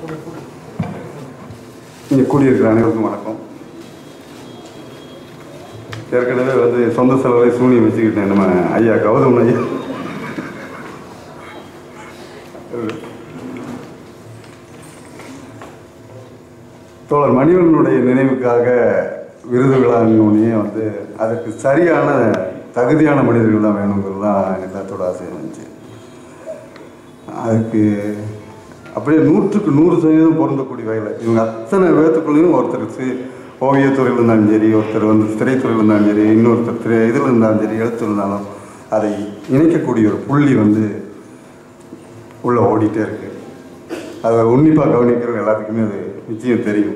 இங்கே கூடியிருக்கிற அனைவருக்கும் வணக்கம் ஏற்கனவே வந்து சொந்த செலவை சூனியம் வச்சுக்கிட்டேன் நம்ம ஐயா கௌதம் ஐயா தோழர் மணிவண்ணனுடைய நினைவுக்காக விருது விழாங்கன்னே வந்து அதற்கு சரியான தகுதியான மனிதர்கள் தான் வேணுங்கிறது தான் எல்லாத்தோட ஆசை இருந்துச்சு அதுக்கு அப்படியே நூற்றுக்கு நூறு சதவீதம் பொருந்தக்கூடிய வகையில் இவங்க அத்தனை பேர்த்துக்குள்ளேயும் ஒருத்தர் சி ஓவியத்துறையில் இருந்தாலும் சரி ஒருத்தர் வந்து திரைத்துறையில் இருந்தாலும் சரி இன்னொருத்தர் திரை இதில் இருந்தாலும் சரி எழுத்து இருந்தாலும் அதை இணைக்கக்கூடிய ஒரு புள்ளி வந்து உள்ளே ஓடிட்டே இருக்கு அதை உன்னிப்பாக கவனிக்கிறவங்க எல்லாத்துக்குமே அது நிச்சயம் தெரியும்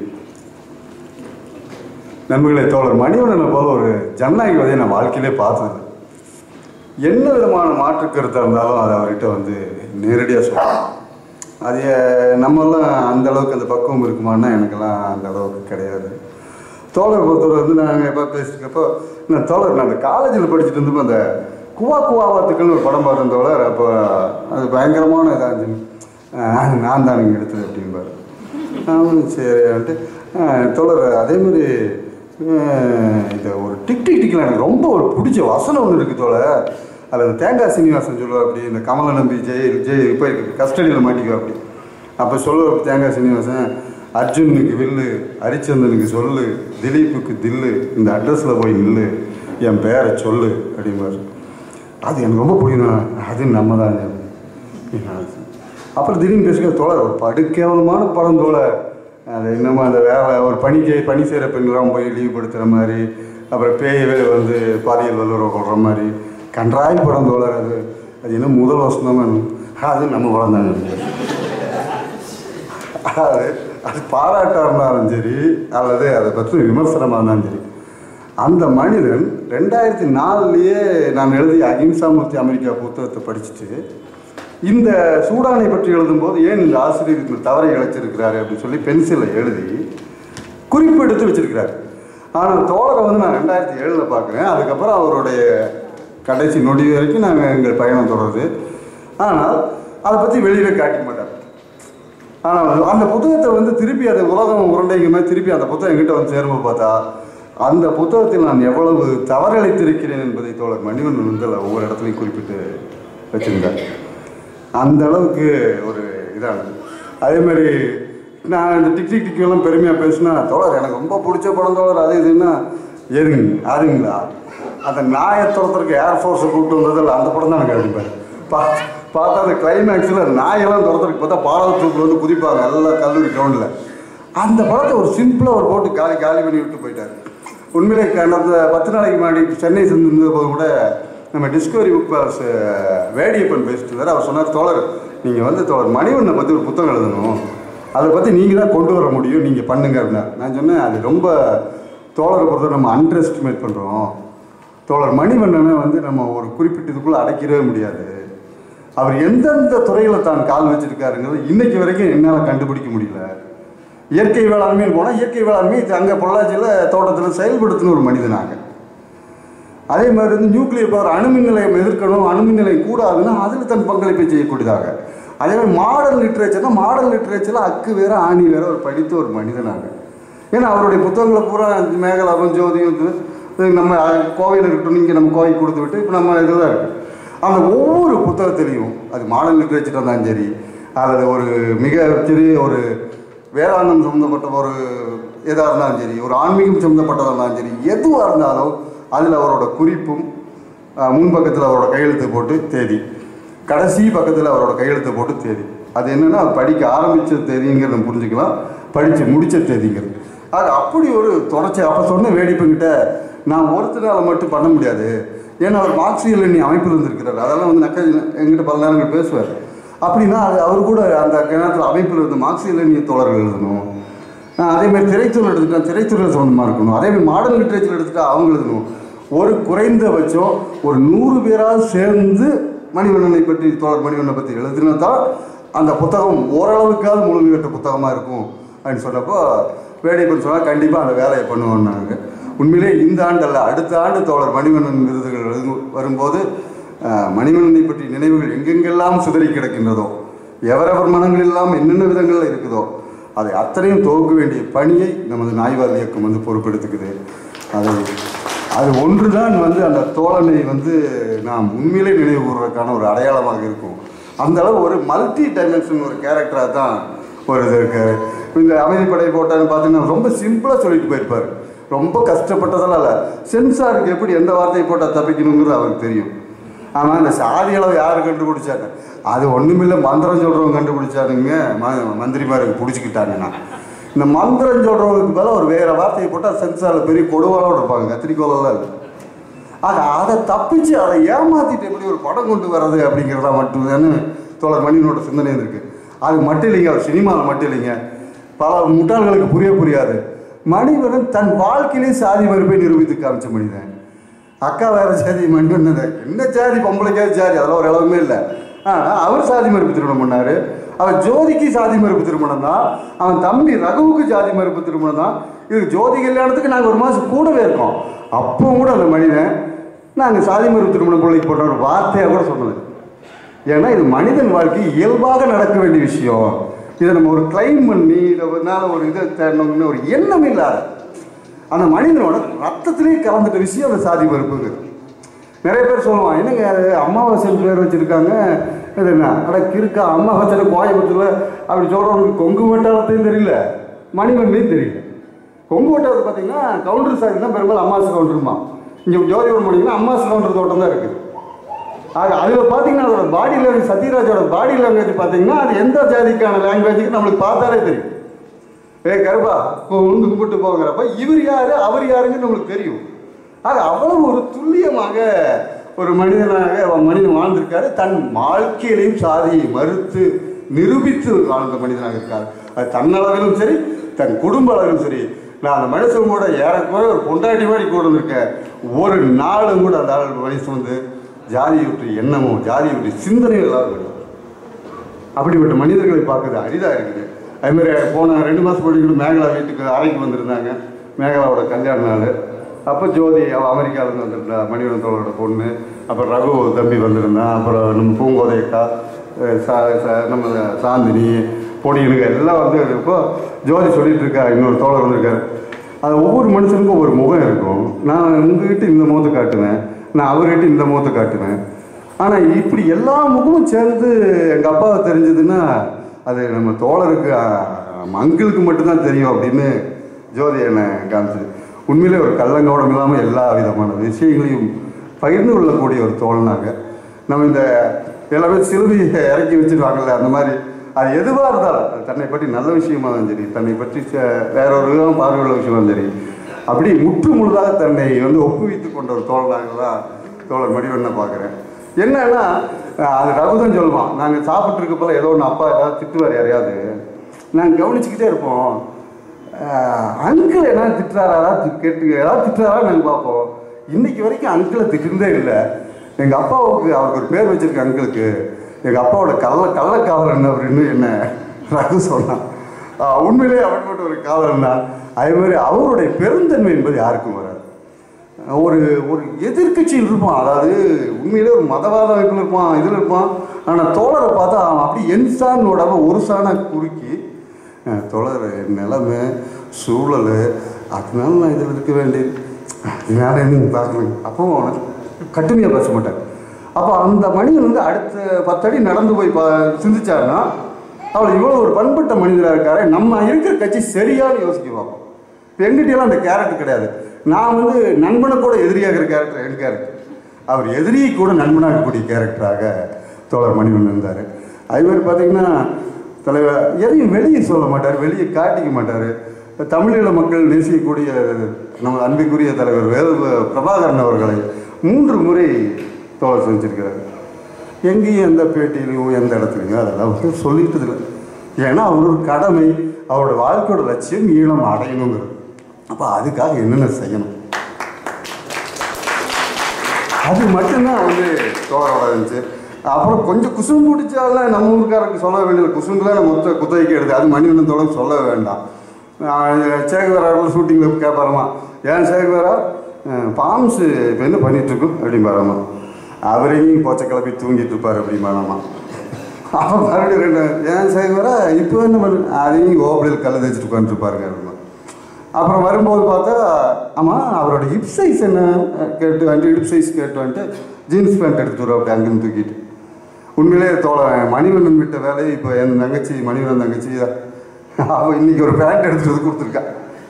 நண்பர்களே தோழர் மணிவண்ணனை போல ஒரு ஜனநாயகவாதியை நான் வாழ்க்கையிலே பார்த்தது என்ன விதமான மாற்று கருத்தாக இருந்தாலும் அதை அவர்கிட்ட வந்து நேரடியாக சொல்லலாம் அது நம்மெல்லாம் அந்த அளவுக்கு அந்த பக்குவம் இருக்குமான்னா எனக்கெல்லாம் அந்த அளவுக்கு கிடையாது தோழர் பொறுத்தவரை வந்து நாங்கள் எப்போ பேசிட்டுக்கப்போ நான் தோழர் நான் அந்த காலேஜில் படிச்சுட்டு இருந்தப்போ அந்த குவா குவாவாத்துக்குன்னு ஒரு படம் பார்த்தேன் தோழர் அப்போ அது பயங்கரமான இதாக இருந்துச்சு ஆஹ் நான் தான் நீங்கள் எடுத்தது அப்படிம்பாரு அவனு சரின்ட்டு தோழர் அதே மாதிரி ஆஹ் இந்த ஒரு டிக் டிக் டிக்கில் எனக்கு ரொம்ப ஒரு பிடிச்ச வசனம் ஒன்று இருக்குது தோழர் அதில் இந்த தேங்காய் சீனிவாசன் சொல்லுவா அப்படி இந்த கமலை நம்பி ஜெய் ஜெய் இப்போ கஸ்டடியில் மாட்டிக்குவா அப்படி அப்போ சொல்லுவா அப்படி தேங்காய் சீனிவாசன் அர்ஜுனுக்கு வில்லு ஹரிச்சந்திரனுக்கு சொல்லு திலீப்புக்கு தில்லு இந்த அட்ரஸில் போய் நில்லு என் பேரை சொல்லு அப்படிம்பாரு அது எனக்கு ரொம்ப பிடிக்கும் அது நம்ம தான் அப்புறம் திடீர்னு பேசுகிற தோழர் ஒரு படு கேவலமான படம் தோழர் அது இன்னமும் அந்த வேலை ஒரு பணிக்கு பணி செய்கிற பெண்களாம் போய் லீவ் படுத்துகிற மாதிரி அப்புறம் பேயவே வந்து பாலியல் வல்லுறவு கொள்கிற மாதிரி கன்றாய் படம் தோழர் அது அது என்ன முதல் வசனமாக அது நம்ம படம் தாங்க அது அது பாராட்டாக இருந்தாலும் சரி அல்லது அதை பற்றி விமர்சனமாக இருந்தாலும் சரி அந்த மனிதன் ரெண்டாயிரத்தி நாலுலேயே நான் எழுதிய அகிம்சாமூர்த்தி அமெரிக்கா புத்தகத்தை படிச்சுட்டு இந்த சூடானை பற்றி எழுதும்போது ஏன் இந்த ஆசிரியர் இந்த தவறை இழைச்சிருக்கிறாரு அப்படின்னு சொல்லி பென்சிலில் எழுதி குறிப்பு எடுத்து வச்சிருக்கிறார் ஆனால் தோழரை வந்து நான் ரெண்டாயிரத்தி ஏழில் பார்க்குறேன் அதுக்கப்புறம் அவருடைய கடைசி நொடி வரைக்கும் நாங்கள் எங்கள் பயணம் தொடருது ஆனால் அதை பற்றி வெளியில காட்டிக்க மாட்டார் ஆனால் அந்த புத்தகத்தை வந்து திருப்பி அதை உலகம் உருண்டைங்க மாதிரி திருப்பி அந்த புத்தகம் எங்கிட்ட வந்து சேரும்போது பார்த்தா அந்த புத்தகத்தில் நான் எவ்வளவு தவறளித்திருக்கிறேன் என்பதை தோழர் மணிவண்ணன் வந்து அதில் ஒவ்வொரு இடத்துலையும் குறிப்பிட்டு வச்சிருந்தார் அந்த அளவுக்கு ஒரு இதானது அதே மாதிரி நான் இந்த டிக் டிக் டிக் எல்லாம் பெருமையாக பேசினா தோழர் எனக்கு ரொம்ப பிடிச்ச படம் தோழர் அது இதுன்னா எதுங்க அதுங்களா அந்த நாயை துரத்துறதுக்கு ஏர்ஃபோர்ஸை கூப்பிட்டு வந்ததில்ல அந்த படம் தான் எனக்கு அடிப்பார் பா பார்த்தா அந்த கிளைமேக்ஸில் நாயெல்லாம் துரத்துறதுக்கு பார்த்தா பாலத்தூக்கில் வந்து குதிப்பாங்க எல்லாம் கல்லூரி கிரவுண்டில் அந்த படத்தை ஒரு சிம்பிளாக ஒரு போட்டு காலி காலி பண்ணி விட்டு போயிட்டார் உண்மையிலே கடந்த பத்து நாளைக்கு முன்னாடி சென்னை சென்று போது கூட நம்ம டிஸ்கவரி புக் பேலஸ் வேடியப்பன் பேசிட்டு இருந்தார் அவர் சொன்னார் தோழர் நீங்கள் வந்து தோழர் மணிவண்ணை பற்றி ஒரு புத்தகம் எழுதணும் அதை பற்றி நீங்கள் தான் கொண்டு வர முடியும் நீங்கள் பண்ணுங்க அப்படின்னார் நான் சொன்னேன் அது ரொம்ப தோழரை பொறுத்த நம்ம அண்டர் எஸ்டிமேட் பண்ணுறோம் தோழர் மணிவண்ணனை வந்து நம்ம ஒரு குறிப்பிட்டதுக்குள்ளே அடைக்கிறவே முடியாது அவர் எந்தெந்த துறையில் தான் கால் வச்சிருக்காருங்கிறது இன்னைக்கு வரைக்கும் என்னால் கண்டுபிடிக்க முடியல இயற்கை வேளாண்மைன்னு போனால் இயற்கை வேளாண்மை அங்கே பொள்ளாச்சியில் தோட்டத்தில் செயல்படுத்தின ஒரு மனிதனாங்க அதே மாதிரி வந்து நியூக்ளியர் பவர் அணுமின் நிலையம் எதிர்க்கணும் அணுமின் நிலையம் கூடாதுன்னா அதில் தன் பங்களிப்பை செய்யக்கூடியதாக அதே மாதிரி மாடர்ன் லிட்ரேச்சர்னா மாடர்ன் லிட்ரேச்சரில் அக்கு வேற ஆணி வேற ஒரு படித்த ஒரு மனிதனாக ஏன்னா அவருடைய புத்தகங்களை பூரா மேகலாபம் ஜோதியும் இது, இது நம்ம கோவையில் இருக்கட்டும் இங்கே நம்ம கோவை கொடுத்து விட்டு இப்போ நம்ம இதுதான் இருக்கு அந்த ஒவ்வொரு புத்தகத்திலையும் அது மாடர்ன் லிட்ரேச்சர் இருந்தாலும் சரி அல்லது ஒரு மிக சிறிய ஒரு வேதாந்தம் சம்மந்தப்பட்ட ஒரு எதாக இருந்தாலும் சரி ஒரு ஆன்மீகம் சம்மந்தப்பட்டதாக இருந்தாலும் சரி எதுவாக இருந்தாலும் அதில் அவரோட குறிப்பும் அஹ், முன்பக்கத்தில் அவரோட கையெழுத்து போட்டு தேதி கடைசி பக்கத்தில் அவரோட கையெழுத்து போட்டு தேதி அது என்னன்னா அது படிக்க ஆரம்பித்த தேதிங்கிறத நம்ம புரிஞ்சுக்கலாம் படித்து முடித்த தேதிங்கிறது அது அப்படி ஒரு தொடர்ச்சி அப்போ சொன்ன வேடிப்புங்கிட்ட நான் ஒருத்தரால் மட்டும் பண்ண முடியாது ஏன்னா அவர் மார்க்சியல் எண்ணி அமைப்பில் இருந்திருக்கிறார் அதெல்லாம் வந்து நக்க எங்கிட்ட பல நேரங்கள் பேசுவார் அப்படின்னா அது அவர் கூட அந்த நேரத்தில் அமைப்பில் இருந்த மார்க்சியல் எண்ணிய தோழர்கள் எழுதணும் ஆஹ் அதே மாதிரி திரைத்துறை எடுத்துட்டா திரைத்துறை சம்மந்தமாக இருக்கணும் அதே மாதிரி மாடர்ன் லிட்ரேச்சர் எடுத்துட்டா அவங்க எழுதணும் ஒரு குறைந்தபட்சம் ஒரு நூறு பேராவது சேர்ந்து மணிவண்ணனை பற்றி தோழர் மணிவண்ணனை பற்றி எழுதினா தான் அந்த புத்தகம் ஓரளவுக்காவது முழுமை பெற்ற புத்தகமாக இருக்கும் அப்படின்னு சொன்னப்போ வேடிப்பன் சொன்னால் கண்டிப்பாக அந்த வேலையை பண்ணுவோம்னாங்க உண்மையிலே இந்த ஆண்டல்ல அடுத்த ஆண்டு தோழர் மணிவண்ணன் விருதுகள் எழுது- வரும்போது ஆஹ், மணிவண்ணனை பற்றி நினைவுகள் எங்கெங்கெல்லாம் சிதறி கிடக்கின்றதோ எவரவர் மனங்களெல்லாம் என்னென்ன விதங்களில் இருக்குதோ அதை அத்தனையும் துவக்க வேண்டிய பணியை நமது நாய்வால் இயக்கம் வந்து பொறுப்பெடுத்துக்குது அதை அது ஒன்றுதான் வந்து அந்த தோழனை வந்து நாம் உண்மையிலே நினைவு கூறுவதற்கான ஒரு அடையாளமாக இருக்கும் அந்த அளவு ஒரு மல்டி டைமென்ஷன் ஒரு கேரக்டராக தான் ஒரு இது இருக்காரு இந்த அமைதிப்படை போட்டான்னு பார்த்தீங்கன்னா ரொம்ப சிம்பிளாக சொல்லிட்டு போயிருப்பார் ரொம்ப கஷ்டப்பட்டதெல்லாம் இல்லை சென்சாருக்கு எப்படி எந்த வார்த்தையை போட்டால் தப்பிக்கணுங்கிறது அவருக்கு தெரியும் ஆனால் இந்த சாதி அளவு யார் கண்டுபிடிச்சாங்க அது ஒன்றுமில்லை மந்திரம் சொல்கிறவங்க கண்டுபிடிச்சானுங்க ம மந்திரிமாருக்கு பிடிச்சிக்கிட்டாங்கன்னா இந்த மந்திரம் சொல்கிறவங்களுக்கு மேலே ஒரு வேறு வார்த்தையை போட்டால் சென்சாரில் பெரிய கொடுவாளோடு இருப்பாங்க கத்திரிக்கோலெல்லாம் இல்லை ஆக அதை தப்பிச்சு அதை ஏமாத்திட்டு எப்படி ஒரு படம் கொண்டு வர்றது அப்படிங்கிறதா மட்டும்தானே தோழர் மணியனோட சிந்தனை இருக்கு அது மட்டும் இல்லைங்க அவர் சினிமாவில் மட்டும் இல்லைங்க பல முட்டாள்களுக்கு புரிய புரியாது மணிவன் தன் வாழ்க்கையிலே சாதி மறுப்பை நிரூபித்து காமிச்ச மனிதன் அக்கா வேற சாதி மணிவன் என்ன சாதி பொம்பளைக்காவது சாதி அதெல்லாம் ஒரு அளவுமே இல்லை ஆனால் அவர் சாதி மறுப்பு திருமணம் பண்ணார் அவன் ஜோதிக்கு சாதி மறுப்பு திருமணம் தான் அவன் தம்பி ரகுவுக்கு சாதி மறுப்பு திருமணம் தான் இதுக்கு ஜோதி கல்யாணத்துக்கு நாங்கள் ஒரு மாதம் கூடவே இருக்கோம் அப்போ கூட அந்த மனிதன் நாங்கள் சாதி மறுப்பு திருமணம் பிள்ளைக்கு போட்ட ஒரு வார்த்தையாக கூட சொன்னது ஏன்னா இது மனிதன் வாழ்க்கை இயல்பாக நடக்க வேண்டிய விஷயம் இதை நம்ம ஒரு கிளைம் பண்ணி இதனால ஒரு இதை தேடணும்னு ஒரு எண்ணம் இல்லாத அந்த மனிதனோட ரத்தத்திலேயே கலந்துட்ட விஷயம் அந்த சாதி மறுப்புங்கிறது நிறைய பேர் சொல்லுவான் என்னங்க அது அமாவாசை பேர் வச்சுருக்காங்க இது என்ன அட கிறுக்கா அமாவாசை கோயம்புத்தூர்ல அப்படி சொல்கிறவனுக்கு கொங்கு வட்டாரத்தையும் தெரியல மணிமண்டையும் தெரியல கொங்கு வட்டாரத்தை பார்த்தீங்கன்னா கவுண்டர் சாதி தான் பெரும்பாலும் அம்மாசு கவுண்டருமா இங்கே ஜோதிபுரம் போனீங்கன்னா அம்மாசு கவுண்டர் தோட்டம் தான் இருக்குது ஆக அதில் பார்த்தீங்கன்னா அதோட பாடி லாங்குவேஜ் சத்யராஜோட பாடி லாங்குவேஜ் பார்த்தீங்கன்னா அது எந்த ஜாதிக்கான லாங்குவேஜுக்கு நம்மளுக்கு பார்த்தாலே தெரியும் ஏ கருப்பா உந்து கும்பிட்டு போங்கிறப்ப இவர் யாரு அவர் யாருன்னு நம்மளுக்கு தெரியும் ஆக அவ்வளவு ஒரு துல்லியமாக ஒரு மனிதனாக அவன் மனிதன் வாழ்ந்திருக்காரு தன் வாழ்க்கையிலையும் சாதியை மறுத்து நிரூபித்து வாழ்ந்த மனிதனாக இருக்கார் அது தன்னளவிலும் சரி தன் குடும்ப அளவிலும் சரி நான் அந்த மனுஷன் கூட ஏறக்குறைய ஒரு பொண்டாட்டி மாதிரி கூட இருந்திருக்கேன் ஒரு நாளும் கூட அந்த ஆள் மனுஷன் வந்து ஜாதியை விட்டு எண்ணமோ ஜாதியை விட்டு சிந்தனையும் இல்லாத கிடையாது அப்படிப்பட்ட மனிதர்களை பார்க்கறது அரிதாக இருக்குது அதுமாதிரி போன ரெண்டு மாதம் படிக்கிட்டு மேகலா வீட்டுக்கு அறைக்கு வந்திருந்தாங்க மேகலாவோட கல்யாண நாள் அப்போ ஜோதி அவள் அமெரிக்காவிலேருந்து வந்திருந்தா மணிவன் தோழரோட பொண்ணு அப்புறம் ரகு தம்பி வந்திருந்தான் அப்புறம் நம்ம பூங்கோதையக்கா அஹ் சா சா- நம்ம சாந்தினி பொடியனுங்க எல்லாம் வந்து இப்போ ஜோதி சொல்லிட்டு இருக்கா இன்னொரு தோழர் வந்திருக்காரு அது ஒவ்வொரு மனுஷனுக்கும் ஒவ்வொரு முகம் இருக்கும் நான் உங்ககிட்ட இந்த முகத்தை காட்டுவேன் நான் அவர்கிட்ட இந்த முகத்தை காட்டுவேன் ஆனால் இப்படி எல்லா முகமும் சேர்ந்து எங்கள் அப்பாவை தெரிஞ்சதுன்னா அது நம்ம தோழருக்கு அங்கிளுக்கு மட்டும்தான் தெரியும் அப்படின்னு ஜோதி என்னை காமிச்சது உண்மையிலே ஒரு கள்ளங்கவடம் இல்லாமல் எல்லா விதமான விஷயங்களையும் பகிர்ந்து கொள்ளக்கூடிய ஒரு தோழனாக நம்ம இந்த எல்லாமே சிலுவை இறக்கி வச்சுருவாங்கல்ல அந்த மாதிரி அது எதுவாக இருந்தாலும் அது தன்னை பற்றி நல்ல விஷயமா இருந்தாலும் சரி தன்னை பற்றி ச- வேற ஒரு விதம் பார்வையுள்ள விஷயமா இருந்தாலும் சரி அப்படி முற்று முழுதாக தன்னை வந்து ஒப்புவித்து கொண்ட ஒரு தோழனாக தான் தோழர் மடிவண்ணை பார்க்குறேன் என்னன்னா அஹ் அது ரகுதான் சொல்லுவான் நாங்கள் சாப்பிட்ருக்கப்பல ஏதோ ஒன்று அப்பா ஏதாவது திட்டுவார் யாரையாவது நாங்கள் கவனிச்சுக்கிட்டே இருப்போம் அங்கிள் என்ன திட்டுறாரா தி- கேட்டு ஏதாவது திட்டுறாரா நாங்கள் பார்ப்போம் இன்னைக்கு வரைக்கும் அங்கிளை திட்டுறதே இல்லை எங்கள் அப்பாவுக்கு அவருக்கு ஒரு பேர் வச்சிருக்க அங்கிளுக்கு எங்கள் அப்பாவோட கள்ள கள்ளக்காவலன் அப்படின்னு என்ன ரகு சொன்னான் ஆஹ் உண்மையிலேயே அப்படிப்பட்ட ஒரு காவலன் தான் அதே மாதிரி அவருடைய பெருந்தன்மை என்பது யாருக்கும் வராது ஒரு ஒரு எதிர்க்கட்சியில் இருப்பான் அதாவது உண்மையிலே ஒரு மதவாத அமைப்பில் இருப்பான் இதில் இருப்பான் ஆனால் தோழரை பார்த்தா அவன் அப்படி என் சான் விடாம ஒரு சானை குறுக்கி அஹ், தோழர் நிலைமை சூழல் அதனால நான் இதில் இருக்க வேண்டியது வேற என்ன பார்க்கணும் அப்போ அவனை கட்டுமையாக பேச மாட்டார் அப்போ அந்த மனிதன் வந்து அடுத்த பத்தடி நடந்து போய் பா சிந்திச்சாருன்னா அவள் இவ்வளோ ஒரு பண்பட்ட மனிதராக இருக்காரு நம்ம இருக்கிற கட்சி சரியான்னு யோசிக்க பார்ப்போம் இப்போ எங்கிட்டலாம் அந்த கேரக்டர் கிடையாது நான் வந்து நண்பனை கூட எதிரியாகிற கேரக்டர் என் கேரக்டர் அவர் எதிரியை கூட நண்பனாகக்கூடிய கேரக்டராக தோழர் மணிவன் இருந்தார் அது மாதிரி பார்த்தீங்கன்னா தலைவர் எதையும் வெளியே சொல்ல மாட்டார் வெளியே காட்டிக்க மாட்டார் தமிழீழ மக்கள் நேசிக்கக்கூடிய நம்ம அன்பிற்குரிய தலைவர் வேல் பிரபாகரன் அவர்களை மூன்று முறை தோழர் செஞ்சிருக்கிறார் எங்கேயும் எந்த பேட்டியிலையும் எந்த இடத்துலையும் அதெல்லாம் வந்து சொல்லிட்டது இல்லை ஏன்னா அவரோட கடமை அவரோட வாழ்க்கையோட லட்சியம் ஈழம் அடையணுங்கிறது அப்போ அதுக்காக என்னென்ன செய்யணும் அது மட்டும்தான் வந்து தோழரோட இருந்துச்சு அப்புறம் கொஞ்சம் குசும்பு பிடிச்சாலாம் நம்ம ஊருக்காரருக்கு சொல்ல வேண்டியது குசும்புலாம் நம்ம மொத்த குத்தகைக்கு எடுத்து அது மணிவண்ணன் தோழர் சொல்ல வேண்டாம் சேகர் அவர்கள் ஷூட்டிங்கில் கேட்பாரமா ஏன் சேகரா பாம்ஸு இப்போ என்ன பண்ணிகிட்ருக்கோம் அப்படின்னு பாராமா அவரையும் போச்சை கிளப்பி தூங்கிட்டு இருப்பார் அப்படிம்பாராமா அவன் மறுபடியும் ரெண்டு ஏன் செய்வர இப்போ என்ன பண்ணு அதையும் ஓப்படியில் கல்லை தேய்ச்சிட்டு உட்காந்துருப்பாருங்க அப்படின்னா அப்புறம் வரும்போது பார்த்தா ஆமாம் அவரோட ஹிப் சைஸ் என்ன கேட்டு வந்துட்டு ஹிப் சைஸ் கேட்டு வந்துட்டு ஜீன்ஸ் பேண்ட் எடுத்துட்டு வரும் அப்படி அங்கேருந்து தூக்கிட்டு உண்மையிலே தோழன் மணிவண்ணன் விட்ட வேலையை இப்போ என் தங்கச்சி மணிவண்ணன் தங்கச்சி அவன் இன்னைக்கு ஒரு பேண்ட் எடுத்துட்டு வந்து கொடுத்துருக்கா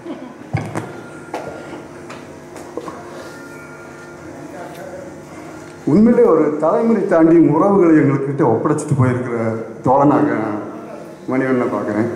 உண்மையிலே ஒரு தலைமுறை தாண்டி உறவுகளை எங்கள்கிட்ட ஒப்படைச்சிட்டு போயிருக்கிற தோழனாக மணிவண்ணனை பார்க்குறேன்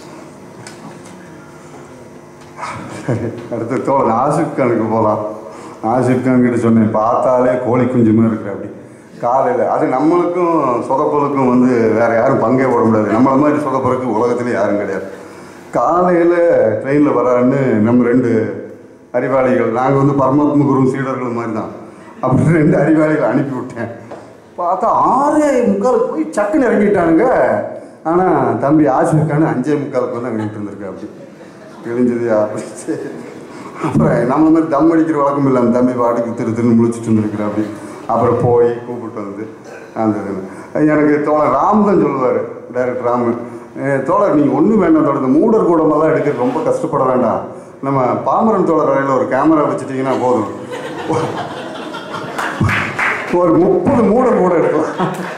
சரி அடுத்த தோழன் ஆசிப் கானுக்கு போகலாம் ஆசிப் கான் கிட்ட சொன்னேன் பார்த்தாலே கோழி குஞ்சு மாதிரி இருக்கிற அப்படி காலையில் அது நம்மளுக்கும் சொதப்பலுக்கும் வந்து வேறு யாரும் பங்கே போட முடியாது நம்மள மாதிரி சொதப்பலுக்கு உலகத்திலே யாரும் கிடையாது காலையில் ட்ரெயினில் வரான்னு நம்ம ரெண்டு அறிவாளிகள் நாங்கள் வந்து பரமாத்ம குரு சீடர்கள் மாதிரி தான் அப்படி ரெண்டு அறிவாளிகள் அனுப்பி விட்டேன் பார்த்தா ஆறே முக்காலுக்கு போய் சக்குன்னு இறங்கிட்டானுங்க ஆனால் தம்பி ஆசிர்கான்னு அஞ்சே முக்காலுக்கு வந்து அங்கே இருந்திருக்கேன் அப்படி கிழிஞ்சதுயா அப்படி சரி. அப்புறம் நம்ம மாதிரி தம் அடிக்கிற வழக்கம் இல்லை அந்த தம்பி பாட்டுக்கு திரு திருன்னு முழிச்சிட்டு இருந்திருக்கிற அப்படி அப்புறம் போய் கூப்பிட்டு வந்து அந்த இதுன்னு. எனக்கு தோழர் ராம் தான் சொல்லுவார் டைரக்டர் ராம் "ஏய், தோழர் நீங்கள் ஒன்றும் வேண்டாம் தோழர் இந்த மூடர் கூடமெல்லாம் எடுக்க ரொம்ப கஷ்டப்பட வேண்டாம் நம்ம பாமரன் தோழர் வரையில் ஒரு கேமரா வச்சுட்டிங்கன்னா போதும் ஒரு முப்பது மூடர் கூட எடுக்கலாம்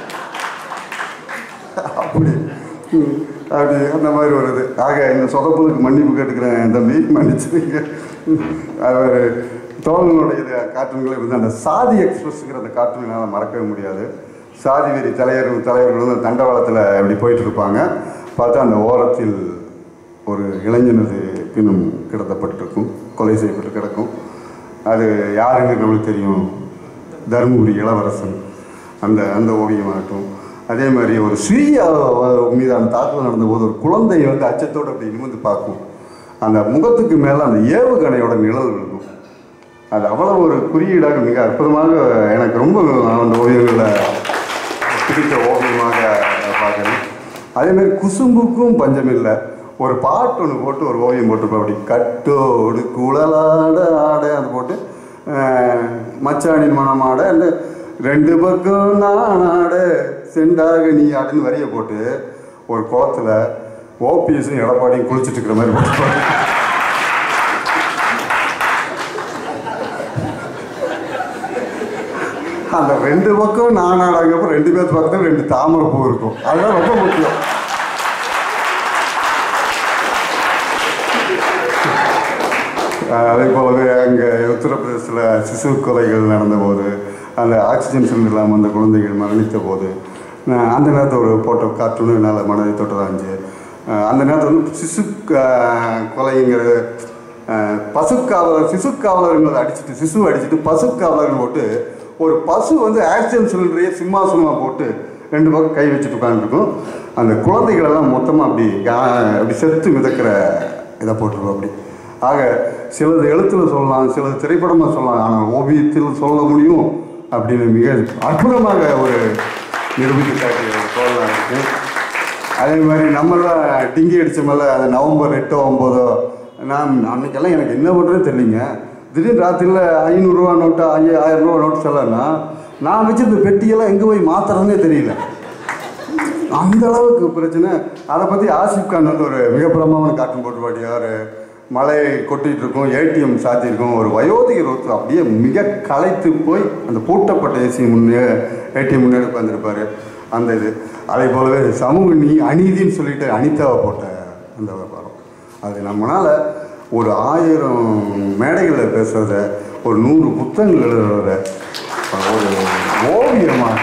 அப்படி ம், அப்படி அந்த மாதிரி வருது ஆக இந்த சொதப்பலுக்கு மன்னிப்பு கேட்டுக்கிறேன் என் தம்பி மன்னிச்சிருங்க அவர் தோழனுடைய இது கார்ட்டூன்களை வந்து அந்த சாதி எக்ஸ்பிரஸ்ங்கிற அந்த கார்ட்டூன் என்னால் மறக்கவே முடியாது சாதி வெறி தலைவர் தலைவர்கள் வந்து தண்டவாளத்தில் இப்படி போயிட்டு இருப்பாங்க பார்த்தா அந்த ஓரத்தில் ஒரு இளைஞனது பின்னும் கிடத்தப்பட்டிருக்கும் கொலை செய்யப்பட்டு கிடக்கும் அது யாருன்னு நம்மளுக்கு தெரியும் தருமபுரி இளவரசன் அந்த அந்த ஓவியமாகட்டும் அதே மாதிரி ஒரு சிறிய அஹ், மீதான தாக்குதல் நடந்தபோது ஒரு குழந்தை வந்து அச்சத்தோடு அப்படி நிமிர்ந்து பார்க்கும் அந்த முகத்துக்கு மேலே அந்த ஏவுகணையோட நிழல் விழுகும் அது அவ்வளோ ஒரு குறியீடாக மிக அற்புதமாக எனக்கு ரொம்ப அந்த ஓவியங்களில் பிடித்த ஓவியமாக பார்க்குறேன் அதே மாதிரி குசும்புக்கும் பஞ்சம் இல்லை ஒரு பாட்டு ஒன்று போட்டு ஒரு ஓவியம் போட்டிருப்போம் அப்படி கட்டோடு குழலாட ஆட அது போட்டு அஹ், மச்சானின் மனமாட அந்த ரெண்டு பக்கம் நான் ஆட செண்டாக நீ ஆடுன்னு வரியை போட்டு ஒரு குளத்துல ஓபிஎஸும் எடப்பாடியும் குளிச்சுட்டு இருக்கிற மாதிரி போட்டிருப்பாங்க அந்த ரெண்டு பக்கம் நான் ஆடாங்கப்போ ரெண்டு பேர்த்து பக்கத்துல ரெண்டு தாமரை பூ இருக்கும் அதுதான் ரொம்ப முக்கியம் அஹ் அதே போலவே அங்கே உத்தரப்பிரதேசத்தில் சிசு கொலைகள் நடந்தபோது அந்த ஆக்சிஜன் சிலிண்டர் இல்லாமல் அந்த குழந்தைகள் மரணித்த போது நான் அந்த நேரத்தில் ஒரு போட்டோ கார்ட்டூனு என்னால் மனதை தொட்டதாக இருந்துச்சு அஹ் அந்த நேரத்தில் வந்து சிசு க- கொலைங்கிறது அஹ் பசுக்காவலர் சிசுக்காவலர்களை அடிச்சுட்டு சிசு அடிச்சுட்டு பசுக்காவலர்னு போட்டு ஒரு பசு வந்து ஆக்சிஜன் சிலிண்டரையே சிம்மாசனமாக போட்டு ரெண்டு பக்கம் கை வச்சுட்டு உட்காந்துருக்கும் அந்த குழந்தைகள் எல்லாம் மொத்தமாக அப்படி கா- அப்படி செத்து மிதக்கிற இதை போட்டிருக்கோம் அப்படி ஆக சிலது எழுத்துல சொல்லலாம் சிலது திரைப்படமாக சொல்லலாம் ஆனால் ஓவியத்தில் சொல்ல முடியும் அப்படின்னு மிக அற்புதமாக ஒரு நிரூபித்து காட்டிய ஒரு தோழனாக இருக்கு அதே மாதிரி நம்மளாம் டிங்கி அடிச்ச மேலே அந்த நவம்பர் எட்டோ ஒம்போதோ நான் அன்னைக்கெல்லாம் எனக்கு என்ன பண்ணுறதுன்னு தெரியலிங்க திடீர்னு ராத்திரியில் ஐநூறுரூவா நோட்டு ஐயா ஆயிரம் ரூபா நோட்டு சொல்லனா நான் வச்சிருந்த பெட்டியெல்லாம் எங்கே போய் மாத்துறதுனே தெரியல அந்த அளவுக்கு பிரச்சனை அதை பற்றி ஆசிப் கான் வந்து ஒரு மிக பிரமாமான காட்டும் போட்டு பாடியார் மழை கொட்டிட்டு இருக்கும் ஏடிஎம் சாத்தியிருக்கும் ஒரு வயோதிகர் ஒருத்தர் அப்படியே மிக களைத்து போய் அந்த பூட்டப்பட்ட ஏசி முன்னே ஏடிஎம் முன்னாடி உட்காந்துருப்பாரு அந்த இது அதே போலவே சமூக நீ அநீதின்னு சொல்லிட்டு அனிதாவை போட்ட அந்த படம் அது நம்மளால் ஒரு ஆயிரம் மேடைகளில் பேசுகிறத ஒரு நூறு புத்தகங்கள் எழுதுறத ஒரு ஓவியமாக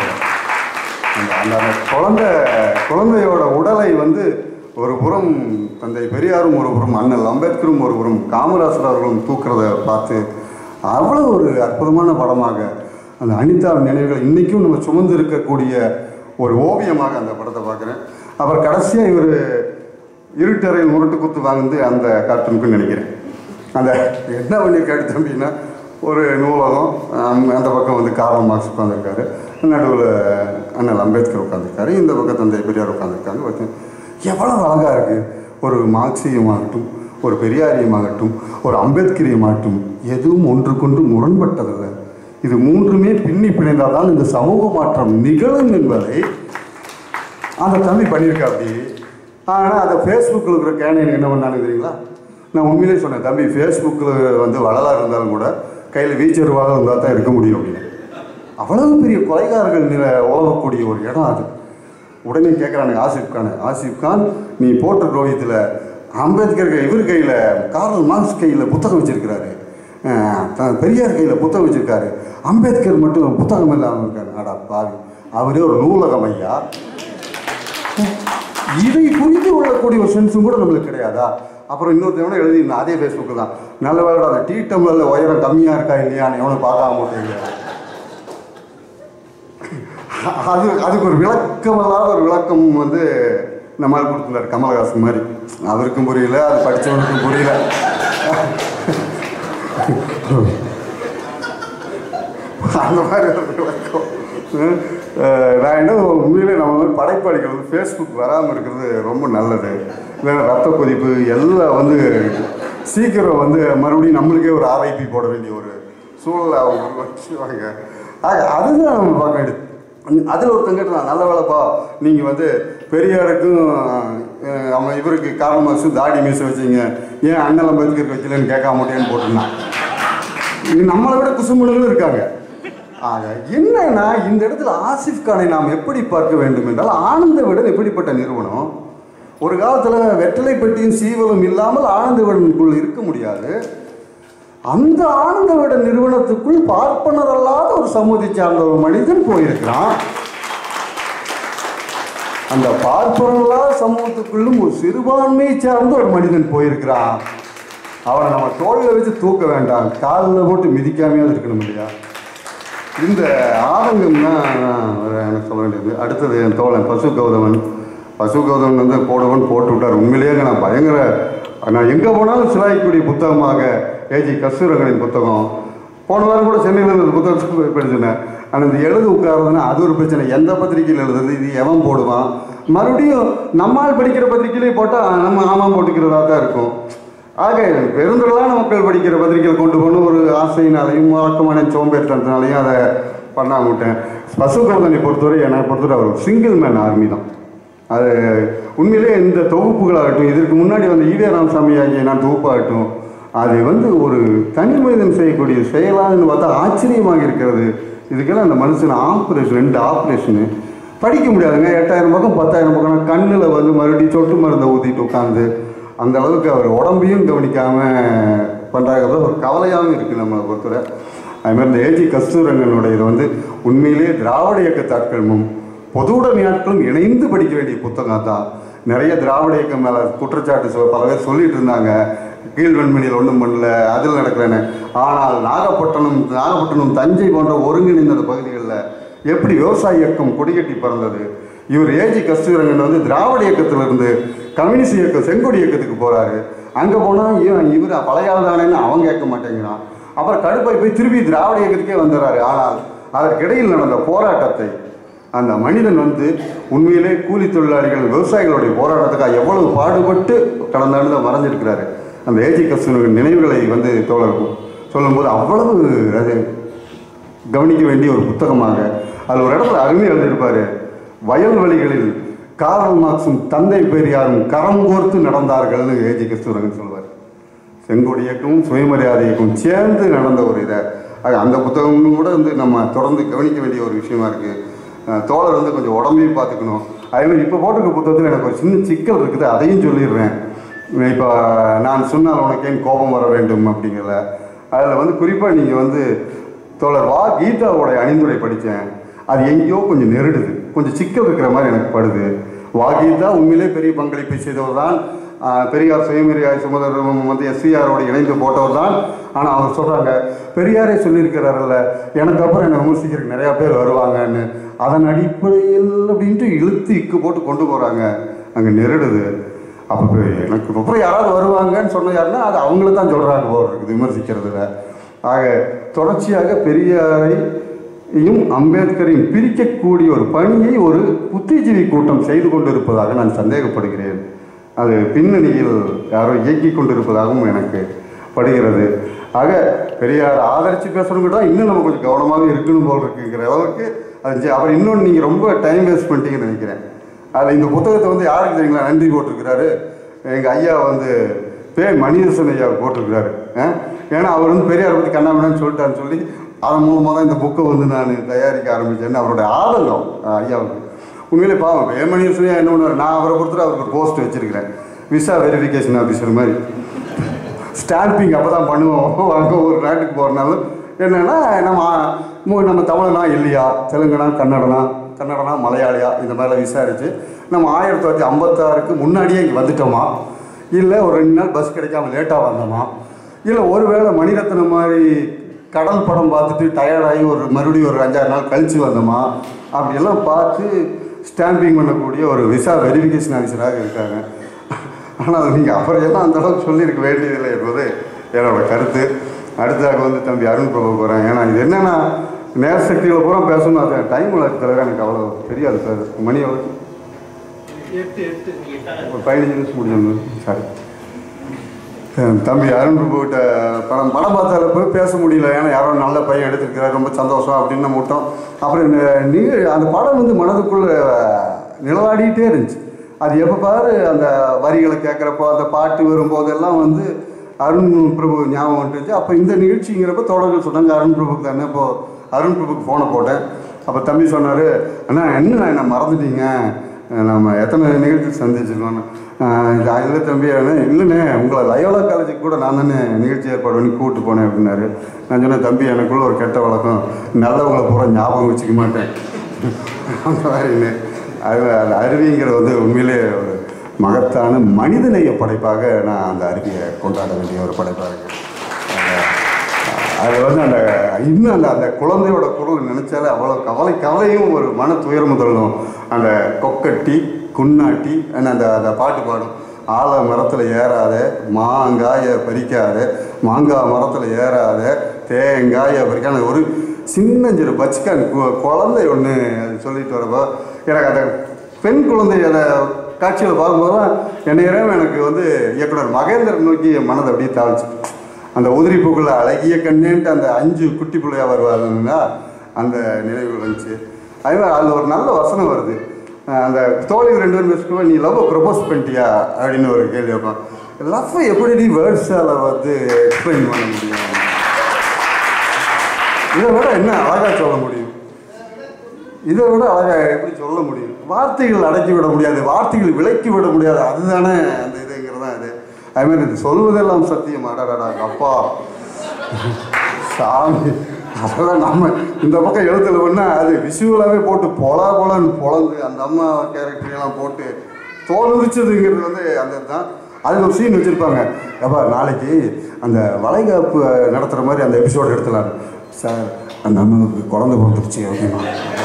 அந்த அந்த அந்த குழந்தை குழந்தையோட உடலை வந்து ஒரு புறம் தந்தை பெரியாரும் ஒரு புறம் அண்ணல் அம்பேத்கரும் ஒரு புறம் காமராசர் அவர்களும் தூக்குறத பார்த்து அவ்வளோ ஒரு அற்புதமான படமாக அந்த அனிதா நினைவுகள் இன்றைக்கும் நம்ம சுமந்து இருக்கக்கூடிய ஒரு ஓவியமாக அந்த படத்தை பார்க்குறேன் அப்புறம் கடைசியாக இவர் இருட்டறையில் முரட்டு குத்து வாங்குது அந்த கார்ட்டூனுக்குன்னு நினைக்கிறேன் அந்த என்ன பண்ணியிருக்காரு தம்பின்னா ஒரு நூலகம் ஆம், அந்த பக்கம் வந்து கார்ல் மார்க்ஸ் உட்காந்துருக்காரு நடுவில் அண்ணல் அம்பேத்கர் உட்காந்துருக்காரு இந்த பக்கம் தந்தை பெரியார் உட்காந்துருக்காங்க ஒருத்தன் எவ்வளவு அழகாக இருக்குது ஒரு மார்க்சியமாகட்டும் ஒரு பெரியாரியமாகட்டும் ஒரு அம்பேத்கரியமாகட்டும் எதுவும் ஒன்றுக்கொன்று முரண்பட்டதல்ல இது மூன்றுமே பின்னி பிணைந்தால்தான் இந்த சமூக மாற்றம் நிகழும் என்பதை அந்த தம்பி பண்ணியிருக்கா அப்படி ஆனால் அந்த ஃபேஸ்புக்கில் இருக்கிற கேனையன் என்ன பண்ணானு தெரியுங்களா நான் உண்மையிலே சொன்னேன் தம்பி ஃபேஸ்புக்கில் வந்து வளலாக இருந்தாலும் கூட கையில் வீச்சருவாக இருந்தால் தான் இருக்க முடியும் அப்படின்னு அவ்வளவு பெரிய கொலைகாரர்கள் நில உழவக்கூடிய ஒரு இடம் அது உடனே கேட்குறானுங்க ஆசிப் கான் ஆசிப் கான் நீ போட்ட ரோஹித்தில் அம்பேத்கர் கை- இவர் கையில் கார்ல் மார்க்ஸ் கையில் புத்தகம் வச்சிருக்கிறாரு அஹ் த- பெரியார் கையில் புத்தகம் வச்சிருக்காரு அம்பேத்கர் மட்டும் புத்தகம் இல்லாமல் இருக்காரு அடா பாவி அவரே ஒரு நூலகம் ஐயா இதை புரிந்து கொள்ளக்கூடிய ஒரு சென்ஸும் கூட நம்மளுக்கு கிடையாதா அப்புறம் இன்னொருத்தவன எழுதியிருந்தான் அதே ஃபேஸ்புக்கில் தான் நல்ல வேலை அந்த டீ டம்ளரில் உயரம் கம்மியாக இருக்கா இல்லையான்னு எவனும் பார்க்காம மாட்டேங்க அது அதுக்கு ஒரு விளக்கமில்லாத ஒரு விளக்கம் வந்து நம்மால் கொடுத்துருந்தார் கமலஹாசன் மாதிரி அவருக்கும் புரியல அது படித்தவனுக்கும் புரியல அந்த மாதிரி ஒரு விளக்கம் அஹ் நான் என்ன உண்மையிலே நம்ம வந்து படைப்பாளிகள் வந்து ஃபேஸ்புக் வராமல் இருக்கிறது ரொம்ப நல்லது வேறு ரத்த கொதிப்பு எல்லாம் வந்து சீக்கிரம் வந்து மறுபடியும் நம்மளுக்கே ஒரு ஆர்ஐபி போட வேண்டிய ஒரு சூழலை அவங்க வச்சுருவாங்க ஆக அதுதான் நம்ம பார்க்க வேண்டியது அதில் ஒருத்தங்க கேட்டான் நல்ல வேலைப்பா நீங்கள் வந்து பெரியாருக்கும் அஹ், அவன் இவருக்கு காரணம் மாசு தாடி மீசை வச்சீங்க ஏன் அண்ணன் அம்பேத்கர் வைக்கலன்னு கேட்க மாட்டேன்னு போட்டிருந்தான் இது நம்மளை விட குசும்புகளும் இருக்காங்க ஆக என்னன்னா இந்த இடத்துல ஆசிஃப் கானை நாம் எப்படி பார்க்க வேண்டும் என்றால் ஆனந்த விடன் எப்படிப்பட்ட நிறுவனம் ஒரு காலத்தில் வெற்றிலை பெட்டியும் சீவலும் இல்லாமல் ஆனந்த விடனுக்குள் இருக்க முடியாது அந்த ஆனந்த விடன் நிறுவனத்துக்குள் பார்ப்பனர் அல்லாத ஒரு சமூகத்தை சார்ந்த ஒரு மனிதன் போயிருக்கிறான் அந்த பார்ப்பனர்களாத சமூகத்துக்குள்ளும் ஒரு சிறுபான்மையை சார்ந்த ஒரு மனிதன் போயிருக்கிறான் அவனை நம்ம தோளில் வச்சு தூக்க வேண்டாம் காலில் போட்டு மிதிக்காமையாவது இருக்கணும் இல்லையா இந்த ஆதங்கம் தான் எனக்கு சொல்ல வேண்டியது அடுத்தது என் தோழன் பசு கௌதமன் பசு கௌதமன் வந்து போடுவன் போட்டு விட்டார் உண்மையிலேயே நான் பயங்கர நான் எங்கே போனாலும் சிலாய்க்கூடிய புத்தகமாக ஏஜி கஸ்தூரங்களின் புத்தகம் போன வாரம் கூட சென்னையில் இருந்த புத்தகத்தை படிச்சினேன் ஆனால் இந்த எழுத உட்காருதுன்னா அது ஒரு பிரச்சனை எந்த பத்திரிக்கையில் எழுதுறது இது எவன் போடுவான் மறுபடியும் நம்மால் படிக்கிற பத்திரிக்கையிலே போட்டால் நம்ம ஆமாம் போட்டுக்கிறதா தான் இருக்கும் ஆக பெருந்திரளான மக்கள் படிக்கிற பத்திரிகையில் கொண்டு போகணும் ஒரு ஆசையினாலையும் வழக்கமான சோம்பேறித்தனத்தினாலையும் அதை பண்ணாம விட்டேன் பசுகௌதனை பொறுத்தவரை என்னை பொறுத்தவரை அவர் சிங்கிள் மேன் ஆர்மி தான் அது உண்மையிலே இந்த தொகுப்புகளாகட்டும் இதற்கு முன்னாடி வந்த ஈவே ராமசாமி ஆகிய நான் தொகுப்பாகட்டும் அது வந்து ஒரு தனி மனிதன் செய்யக்கூடிய செயலான்னு பார்த்தா ஆச்சரியமாக இருக்கிறது இதுக்கெல்லாம் அந்த மனுஷன் ஆப்ரேஷன் ரெண்டு ஆப்ரேஷனு படிக்க முடியாதுங்க எட்டாயிரம் பக்கம் பத்தாயிரம் பக்கம் கண்ணில் வந்து மறுபடியும் சொட்டு மருந்தை ஊற்றிட்டு உட்காந்து அந்த அளவுக்கு அவர் உடம்பையும் கவனிக்காம பண்ணுறாங்க ஒரு கவலையாகவும் இருக்குது நம்மளை பொறுத்தவரை அது மாதிரி இந்த ஏஜி கஸ்தூரங்கனுடைய இது வந்து உண்மையிலேயே திராவிட இயக்கத்து ஆட்களும் பொதுவுடைமை ஆட்களும் இணைந்து படிக்க வேண்டிய புத்தகம் தான் நிறைய திராவிட இயக்கம் மேலே குற்றச்சாட்டு சொ- பல பேர் சொல்லிட்டு இருந்தாங்க கீழ்வெண்மணியில் ஒன்றும் பண்ணல அதில் நடக்கிறேன்னு ஆனால் நாகப்பட்டினம் நாகப்பட்டினம் தஞ்சை போன்ற ஒருங்கிணைந்த பகுதிகளில் எப்படி விவசாய இயக்கம் கொடிகட்டி பறந்தது இவர் ஏஜி கஸ்தூரங்கன் வந்து திராவிட இயக்கத்திலிருந்து கம்யூனிஸ்ட் இயக்கம் செங்கொடி இயக்கத்துக்கு போறாரு அங்கே போனால் இவன் இவர் பழைய ஆள் தானேன்னு அவன் கேட்க மாட்டேங்கிறான் அப்புறம் கடுப்பாய் போய் திருப்பி திராவிட இயக்கத்துக்கே வந்துடுறாரு ஆனால் அதற்கிடையில் நடந்த போராட்டத்தை அந்த மனிதன் வந்து உண்மையிலே கூலி தொழிலாளிகள் விவசாயிகளுடைய போராட்டத்துக்காக எவ்வளவு பாடுபட்டு கடந்த ஆண்டு மறைஞ்சிருக்கிறாரு அந்த ஏஜி கஸ்தூரங்கன் நினைவுகளை வந்து தோழர் சொல்லும்போது அவ்வளவு அது கவனிக்க வேண்டிய ஒரு புத்தகமாக அதில் ஒரு இடத்துல அருமையாக எழுதியிருப்பாரு வயல்வெளிகளில் காரல் மார்க்ஸும் தந்தை பெரியாரும் கரம் கோர்த்து நடந்தார்கள்னு ஏஜி கஸ்தூரகன் சொல்லுவார் செங்கோடி இயக்கமும் சுயமரியாதை இயக்கமும் சேர்ந்து நடந்த ஒரு இதை ஆக அந்த புத்தகமும் கூட வந்து நம்ம தொடர்ந்து கவனிக்க வேண்டிய ஒரு விஷயமா இருக்கு அஹ் தோழர் வந்து கொஞ்சம் உடம்பையும் பார்த்துக்கணும் அதே மாதிரி இப்போ போட்டிருக்க புத்தகத்தில் எனக்கு ஒரு சின்ன சிக்கல் இருக்குது அதையும் சொல்லிடுறேன் இப்போ நான் சொன்னால் உனக்கு ஏன் கோபம் வர வேண்டும் அப்படிங்கல அதில் வந்து குறிப்பாக நீங்கள் வந்து தோழர் வா கீதாவோட அணிந்துரை படித்தேன் அது எங்கேயோ கொஞ்சம் நெருடுது கொஞ்சம் சிக்கல் இருக்கிற மாதிரி எனக்கு படுது வா கீதா உண்மையிலே பெரிய பங்களிப்பை செய்தவர் தான் ஆஹ், பெரியார் சுயமரியாதை சுமதரம் வந்து எஸ்சிஆரோடு இணைந்து போட்டவர் தான் ஆனால் அவர் சொல்கிறாங்க பெரியாரே சொல்லியிருக்கிறாருல்ல எனக்கு அப்புறம் என்னை விமர்சிக்கிறதுக்கு நிறையா பேர் வருவாங்கன்னு அதன் அடிப்படையில் அப்படின்ட்டு இழுத்து இக்கு போட்டு கொண்டு போகிறாங்க அங்கே நெருடுது அப்போ எனக்கு அப்புறம் யாராவது வருவாங்கன்னு சொன்ன யாருன்னா அது அவங்கள தான் சொல்கிறாங்க போல் இருக்குது விமர்சிக்கிறதுல ஆக தொடர்ச்சியாக பெரியாரையும் அம்பேத்கரையும் பிரிக்கக்கூடிய ஒரு பணியை ஒரு புத்திஜீவி கூட்டம் செய்து கொண்டிருப்பதாக நான் சந்தேகப்படுகிறேன் அது பின்னணியில் யாரோ இயக்கி கொண்டிருப்பதாகவும் எனக்கு படுகிறது ஆக பெரியார் ஆதரித்து பேசுகிறவங்க தான் இன்னும் நம்ம கொஞ்சம் கவனமாக இருக்கணும் போல் இருக்குங்கிற அளவுக்கு அது ஜெ- அப்புறம் இன்னொன்று நீங்கள் ரொம்ப டைம் வேஸ்ட் பண்ணிட்டீங்கன்னு நினைக்கிறேன் அதில் இந்த புத்தகத்தை வந்து யாருக்கு தெரியுங்களா நன்றி போட்டிருக்கிறாரு எங்கள் ஐயா வந்து பே மணிதர்சன் ஐயா போட்டிருக்கிறாரு அஹ்? ஏன்னா அவர் வந்து பெரியார் பற்றி கண்ணாமண்ணு சொல்லிட்டாருன்னு சொல்லி அதன் மூலமாக தான் இந்த புக்கை வந்து நான் தயாரிக்க ஆரம்பித்தேன்னு அவருடைய ஆதங்கம் அஹ், ஐயாவுக்கு உண்மையிலே பாவம் பே மணிதர்சன் ஐயா என்ன பண்ணுவார் நான் அவரை பொறுத்தவரை அவருக்கு ஒரு போஸ்ட் வச்சிருக்கிறேன் விசா வெரிஃபிகேஷன் ஆஃபீஸர் மாதிரி ஸ்டாம்பிங் அப்போ தான் பண்ணுவோம் அங்கே ஒரு நாட்டுக்கு போகிறனாலும் என்னென்னா நம்ம மு- நம்ம தமிழனா இல்லையா தெலுங்கனா கன்னடனா கன்னடனா மலையாளியா இந்த மாதிரிலாம் விசாரித்து நம்ம ஆயிரத்தி தொள்ளாயிரத்தி ஐம்பத்தாறுக்கு முன்னாடியே இங்கே வந்துட்டோமா இல்லை ஒரு ரெண்டு நாள் பஸ் கிடைக்காம லேட்டாக வந்தோமா இல்லை ஒருவேளை மணிரத்னம் மாதிரி கடல் படம் பார்த்துட்டு டயர்டாகி ஒரு மறுபடியும் ஒரு அஞ்சாறு நாள் கழித்து வந்தோமா அப்படியெல்லாம் பார்த்து ஸ்டாம்பிங் பண்ணக்கூடிய ஒரு விசா வெரிஃபிகேஷன் ஆஃபீஸராக இருக்காங்க ஆனால் நீங்கள் அப்புறம் எல்லாம் அந்த அளவுக்கு சொல்லியிருக்க வேண்டியதில்லை என்பது என்னோட கருத்து அடுத்ததாக வந்து தம்பி அருண் பிரபு போகிறேன் ஏன்னா இது என்னென்னா நேர சக்தியில் பூரா பேசணும் அது டைம் தவிர எனக்கு அவ்வளோ தெரியாது சார் மணி எவ்வளோ ஒரு பதினஞ்சு நிமிஷம் முடியும் சாரி தம்பி அருண் பிரபுகிட்ட படம் படம் பார்த்தால போய் பேச முடியல ஏன்னா யாரோ நல்ல பையன் எடுத்திருக்கிறார் ரொம்ப சந்தோஷம் அப்படின்னு நம்ம விட்டோம் அப்புறம் இந்த நீ அந்த படம் வந்து மனதுக்குள்ள நிலவாடிக்கிட்டே இருந்துச்சு அது எப்போ பாரு அந்த வரிகளை கேட்குறப்போ அந்த பாட்டு வரும்போதெல்லாம் வந்து அருண் பிரபு ஞாபகம் வந்துச்சு அப்போ இந்த நிகழ்ச்சிங்கிறப்ப தொடர்கள் சொன்னாங்க அருண் பிரபுக்கு தானே இப்போ அருண் பிரபுக்கு ஃபோனை போட்டேன் அப்போ தம்பி சொன்னார் அண்ணா என்ன என்ன மறந்துட்டீங்க நம்ம எத்தனை நிகழ்ச்சி சந்திச்சிருக்கோம் இது இல்லை தம்பி அண்ணா, இல்லைண்ணே உங்களை லயோலா காலேஜுக்கு கூட நான் தானே நிகழ்ச்சி ஏற்பாடு பண்ணி கூப்பிட்டு போனேன் அப்படின்னாரு நான் சொன்னேன் தம்பி எனக்குள்ள ஒரு கெட்ட வழக்கம் நல்லவங்களை பூரா ஞாபகம் வச்சுக்க மாட்டேன் அந்த மாதிரின்னு அது அந்த அருவிங்கிறது வந்து உண்மையிலே ஒரு மகத்தான மனிதநேய படைப்பாக நான் அந்த அருவியை கொண்டாட வேண்டிய ஒரு படைப்பாக இருக்கு அது வந்து அந்த இன்னும் அந்த அந்த குழந்தையோட குரல் நினைச்சாலே அவ்வளோ கவலை கவலையும் ஒரு மன துயரம் தள்ளும் அந்த கொக்கட்டி குன்னாட்டி அந்த அந்த அந்த பாட்டு பாடும் ஆல மரத்தில் ஏறாத மாங்காயை பறிக்காத மாங்காய் மரத்தில் ஏறாத தேங்காயை பறிக்காத ஒரு சின்னஞ்சிறு பச்சிக்கான் கு- குழந்தை ஒன்று சொல்லிட்டு வரப்போ எனக்கு அந்த பெண் குழந்தை அதை காட்சியில் பார்க்கும்போதெல்லாம் என்ன இறைவன் எனக்கு வந்து இயக்குனர் மகேந்திரன் நோக்கி என் மனதை அப்படியே தாழ்ச்சு அந்த உதிரி பூக்குள்ள அழகிய கண்ணேன்ட்டு அந்த அஞ்சு குட்டி பிள்ளையா வருவாருன்னா அந்த நினைவு வந்துச்சு அதே மாதிரி அதில் ஒரு நல்ல வசனம் வருது அஹ் அந்த தோழி ரெண்டு பேரும் பேசும்போது நீ லவ் ப்ரப்போஸ் பண்ணிட்டியா அப்படின்னு ஒரு கேள்வி வைப்பான் லவ் எப்படி நீ வேர்ட்ஸால் வந்து எக்ஸ்பிளைன் பண்ண முடியும் இதை விட என்ன அழகாக சொல்ல முடியும் இதை விட அழகாக எப்படி சொல்ல முடியும் வார்த்தைகள் அடக்கி விட முடியாது வார்த்தைகள் விலக்கி விட முடியாது அதுதானே அந்த இதுங்கிறது தான் இது அது மாதிரி இது சொல்வதெல்லாம் சத்தியம் அடடா அப்பா சாமி அதெல்லாம் நம்ம இந்த பக்கம் எழுத்துல ஒன்றா அது விஷுவலாகவே போட்டு பொலா பொலன்னு பொழந்து அந்த அம்மா கேரக்டரெல்லாம் போட்டு தோல் உரிச்சதுங்கிறது வந்து அந்த இதுதான் அதில் ஒரு சீன் வச்சுருப்பாங்க எப்பா நாளைக்கு அந்த வளைகாப்பு நடத்துகிற மாதிரி அந்த எபிசோடு எடுத்துலாம் சார் அந்த அம்மாவுக்கு குழந்தை பிறந்துருச்சு அப்படின்னா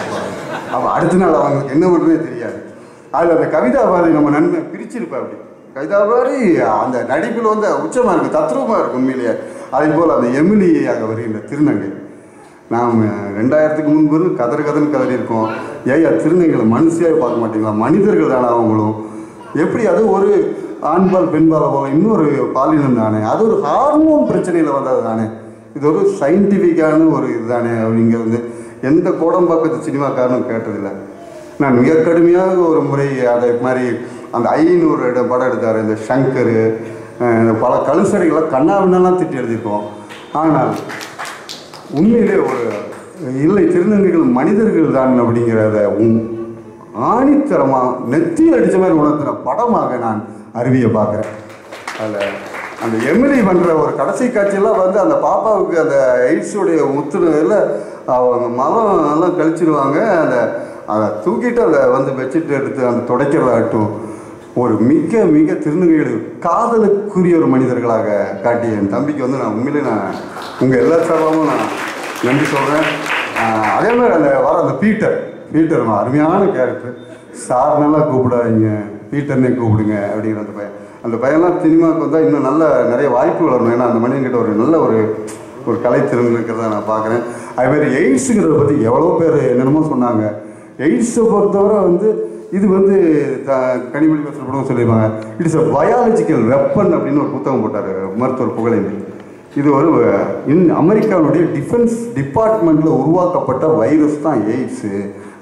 அப்போ அடுத்த நாள் அவங்களுக்கு என்ன பண்ணுறதே தெரியாது அதில் அந்த கவிதா பாரதி நம்ம நன்மை பிரிச்சிருப்பா அப்படி கவிதா பாரதி அந்த நடிப்பில் வந்து உச்சமாக இருக்குது தத்ரூபமாக இருக்கும் உண்மையிலேயே அதே போல் அந்த எமிலியாக வருகின்ற திருநங்கை நாம் ரெண்டாயிரத்துக்கு முன்பு இருந்து கதறு கதன்னு கதறி இருக்கோம் ஏயா திருநங்கைகளை மனுஷியாக பார்க்க மாட்டீங்களா மனிதர்கள் தானே அவங்களும் எப்படி அது ஒரு ஆண்பால் பெண்பால் போல இன்னொரு பாலினம் தானே அது ஒரு ஹார்மோன் பிரச்சனையில் வந்தது தானே இது ஒரு சயின்டிஃபிக்கான ஒரு இதுதானே அப்படிங்கிறது எந்த கோடம்பாக்கத்து சினிமாக்காரனும் கேட்டதில்லை நான் மிக கடுமையாக ஒரு முறை அதை மாதிரி அந்த ஐநூறு இடம் படம் எடுத்தார் இந்த ஷங்கரு அஹ் இந்த பல கழுசடிகளை கண்ணாவினெல்லாம் திட்டி எழுதியிருக்கோம் ஆனால் உண்மையிலே ஒரு இல்லை திருநங்கைகள் மனிதர்கள் தான் அப்படிங்கிறத உம் ஆணித்தரமாக நெத்தியில் அடித்த மாதிரி உணர்த்தின படமாக நான் அருவியை பார்க்குறேன் அதில் அந்த எமிலி பண்ணுற ஒரு கடைசி காட்சியெல்லாம் வந்து அந்த பாப்பாவுக்கு அந்த எய்ட்ஸுடைய முத்துனதில் அவங்க மலம் எல்லாம் கழிச்சிருவாங்க அந்த அதை தூக்கிட்டு அதை வந்து பெட்ஷீட் எடுத்து அந்த துடைக்கிறதாகட்டும் ஒரு மிக மிக திருநங்கைகள் காதலுக்குரிய ஒரு மனிதர்களாக காட்டிய என் தம்பிக்கு வந்து நான் உண்மையிலே நான் உங்கள் எல்லா சார்பாகவும் நான் நன்றி சொல்கிறேன் அதே மாதிரி அந்த வர அந்த பீட்டர் பீட்டர் அவன் அருமையான கேரக்டர் சார் நல்லா கூப்பிடாதீங்க பீட்டர்னே கூப்பிடுங்க அப்படிங்கிற அந்த பையன் அந்த பையன்லாம் சினிமாவுக்கு வந்தால் இன்னும் நல்ல நிறைய வாய்ப்பு வளரணும் ஏன்னா அந்த மனிதன்கிட்ட ஒரு நல்ல ஒரு ஒரு கலைத்திறன் இருக்கிறத நான் பார்க்குறேன் அதே மாதிரி எய்ட்ஸுங்கிறத பற்றி எவ்வளோ பேர் என்னென்னமோ சொன்னாங்க எய்ட்ஸை பொறுத்தவரை வந்து இது வந்து த கனிமொழி பேசுகிற படம் சொல்லியிருப்பாங்க இட்ஸ் அ பயாலஜிக்கல் வெப்பன் அப்படின்னு ஒரு புத்தகம் போட்டார் மருத்துவர் புகழேந்தி இது ஒரு இன் அமெரிக்காவுடைய டிஃபென்ஸ் டிபார்ட்மெண்ட்டில் உருவாக்கப்பட்ட வைரஸ் தான் எய்ட்ஸு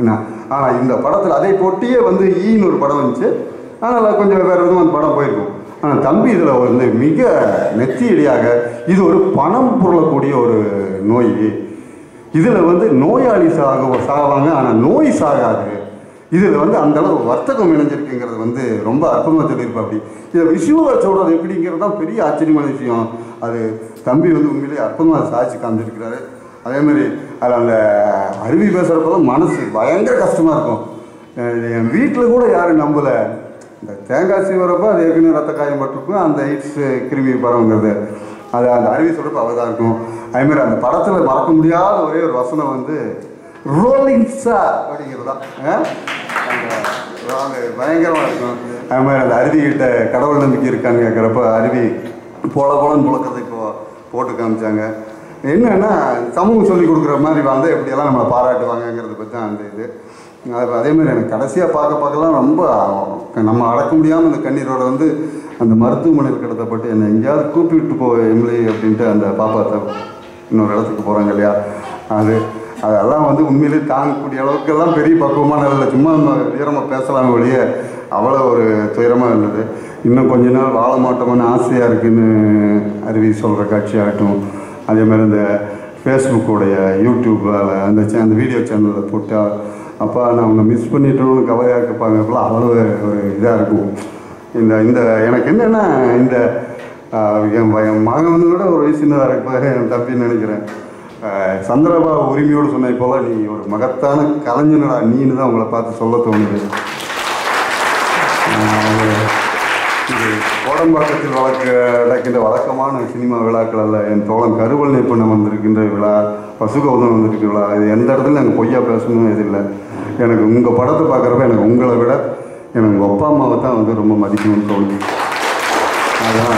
என்ன ஆனால் இந்த படத்தில் அதை பொட்டியே வந்து ஈன்னு ஒரு படம் வந்துச்சு ஆனால் கொஞ்சம் வேறு விதமாக அந்த படம் போயிருக்கும் ஆனால் தம்பி இதில் வந்து மிக நெத்தியடியாக இது ஒரு பணம் புரளக்கூடிய ஒரு நோய் இதில் வந்து நோயாளி சாக சாவாங்க ஆனால் நோய் சாகாது இதில் வந்து அந்த அளவு வர்த்தகம் இணைஞ்சிருக்குங்கிறது வந்து ரொம்ப அற்புதமாக சொல்லியிருப்பா அப்படி இதை விஷுவலாக சொல்கிறது எப்படிங்கிறது தான் பெரிய ஆச்சரியமான விஷயம் அது தம்பி வந்து உண்மையிலேயே அற்புதமாக சாதிச்சு காமிச்சிருக்கிறாரு அதே மாதிரி அதில் அந்த அருவி பேசுகிறப்ப தான் மனசு பயங்கர கஷ்டமாக இருக்கும் அஹ் இது என் வீட்டில் கூட யாரும் நம்பலை இந்த தேங்காய் சீவரப்போ அது ஏற்கனவே ரத்த காயம் பட்டிருக்கும் அந்த எய்ட்ஸ் கிருமி பரவுங்கிறது அது அந்த அருவி சொல்கிறப்ப அவள் இருக்கும் அதேமாதிரி அந்த படத்தில் மறக்க முடியாத ஒரே ஒரு வசனம் வந்து ரோலிங் ஸ்டார் அப்படிங்கிறது தான் அஹ்? அந்த அந்த பயங்கரமாக இருக்கும் அது மாதிரி அந்த அருவிகிட்ட கடவுள் நம்பிக்கை இருக்கான்னு கேட்குறப்ப அருவி போல போலன்னு புழக்கத்தை இப்போ போட்டு காமிச்சாங்க என்னன்னா சமூகம் சொல்லி கொடுக்குற மாதிரி வந்தால் எப்படியெல்லாம் நம்மளை பாராட்டுவாங்கங்கிறத பற்றி தான் அந்த இது அது அதே மாதிரி எனக்கு கடைசியாக பார்க்க பார்க்கலாம் ரொம்ப நம்ம அடக்க முடியாமல் இந்த கண்ணீரோட வந்து அந்த மருத்துவமனையில் கிடத்தப்பட்டு என்னை எங்கேயாவது கூப்பிட்டு போ எம்எல்ஏ அப்படின்ட்டு அந்த பாப்பாத்தை இன்னொரு இடத்துக்கு போகிறாங்க இல்லையா அது அதெல்லாம் வந்து உண்மையிலே தாங்கக்கூடிய அளவுக்கெல்லாம் பெரிய பக்குவமான இல்லை சும்மா நம்ம வீரமாக பேசலாம் ஒழிய அவ்வளோ ஒரு துயரமாக இருந்தது இன்னும் கொஞ்ச நாள் வாழ மாட்டோம்னு ஆசையாக இருக்குன்னு அருவி சொல்கிற காட்சியாகட்டும் அதே மாதிரி இந்த ஃபேஸ்புக்கோடைய யூடியூப்பில் அந்த சே அந்த வீடியோ சேனலில் போட்டால் அப்பா நான் அவங்க மிஸ் பண்ணிட்டோம்னு கவலையாக இருப்பாங்க அப்பெல்லாம் அவ்வளோ ஒரு இதாக இருக்கும் இந்த இந்த எனக்கு என்னென்னா இந்த ஆஹ், என் ப- என் மகன் வந்து கூட ஒரு வயசு சின்னதாக இருப்ப என் தம்பின்னு நினைக்கிறேன் ஆஹ், சந்திரபாபு உரிமையோடு சொன்ன போல நீ ஒரு மகத்தான கலைஞனடா நீன்னு தான் உங்களை பார்த்து சொல்ல தோணுது ஆஹ், இது கோடம்பாக்கத்தில் வழக்க நடக்கின்ற வழக்கமான சினிமா விழாக்கள் அல்ல என் தோழன் கருவல் நிப்பண்ணம் வந்திருக்கின்ற விழா பசுகௌதம் வந்திருக்கிற விழா இது எந்த இடத்துல நாங்கள் பொய்யா பேசணும் இது இல்லை எனக்கு உங்கள் படத்தை பார்க்குறப்ப எனக்கு உங்களை விட எனக்கு உங்கள் அப்பா அம்மாவை தான் வந்து ரொம்ப மதிக்கணும்னு தோணுது அதான்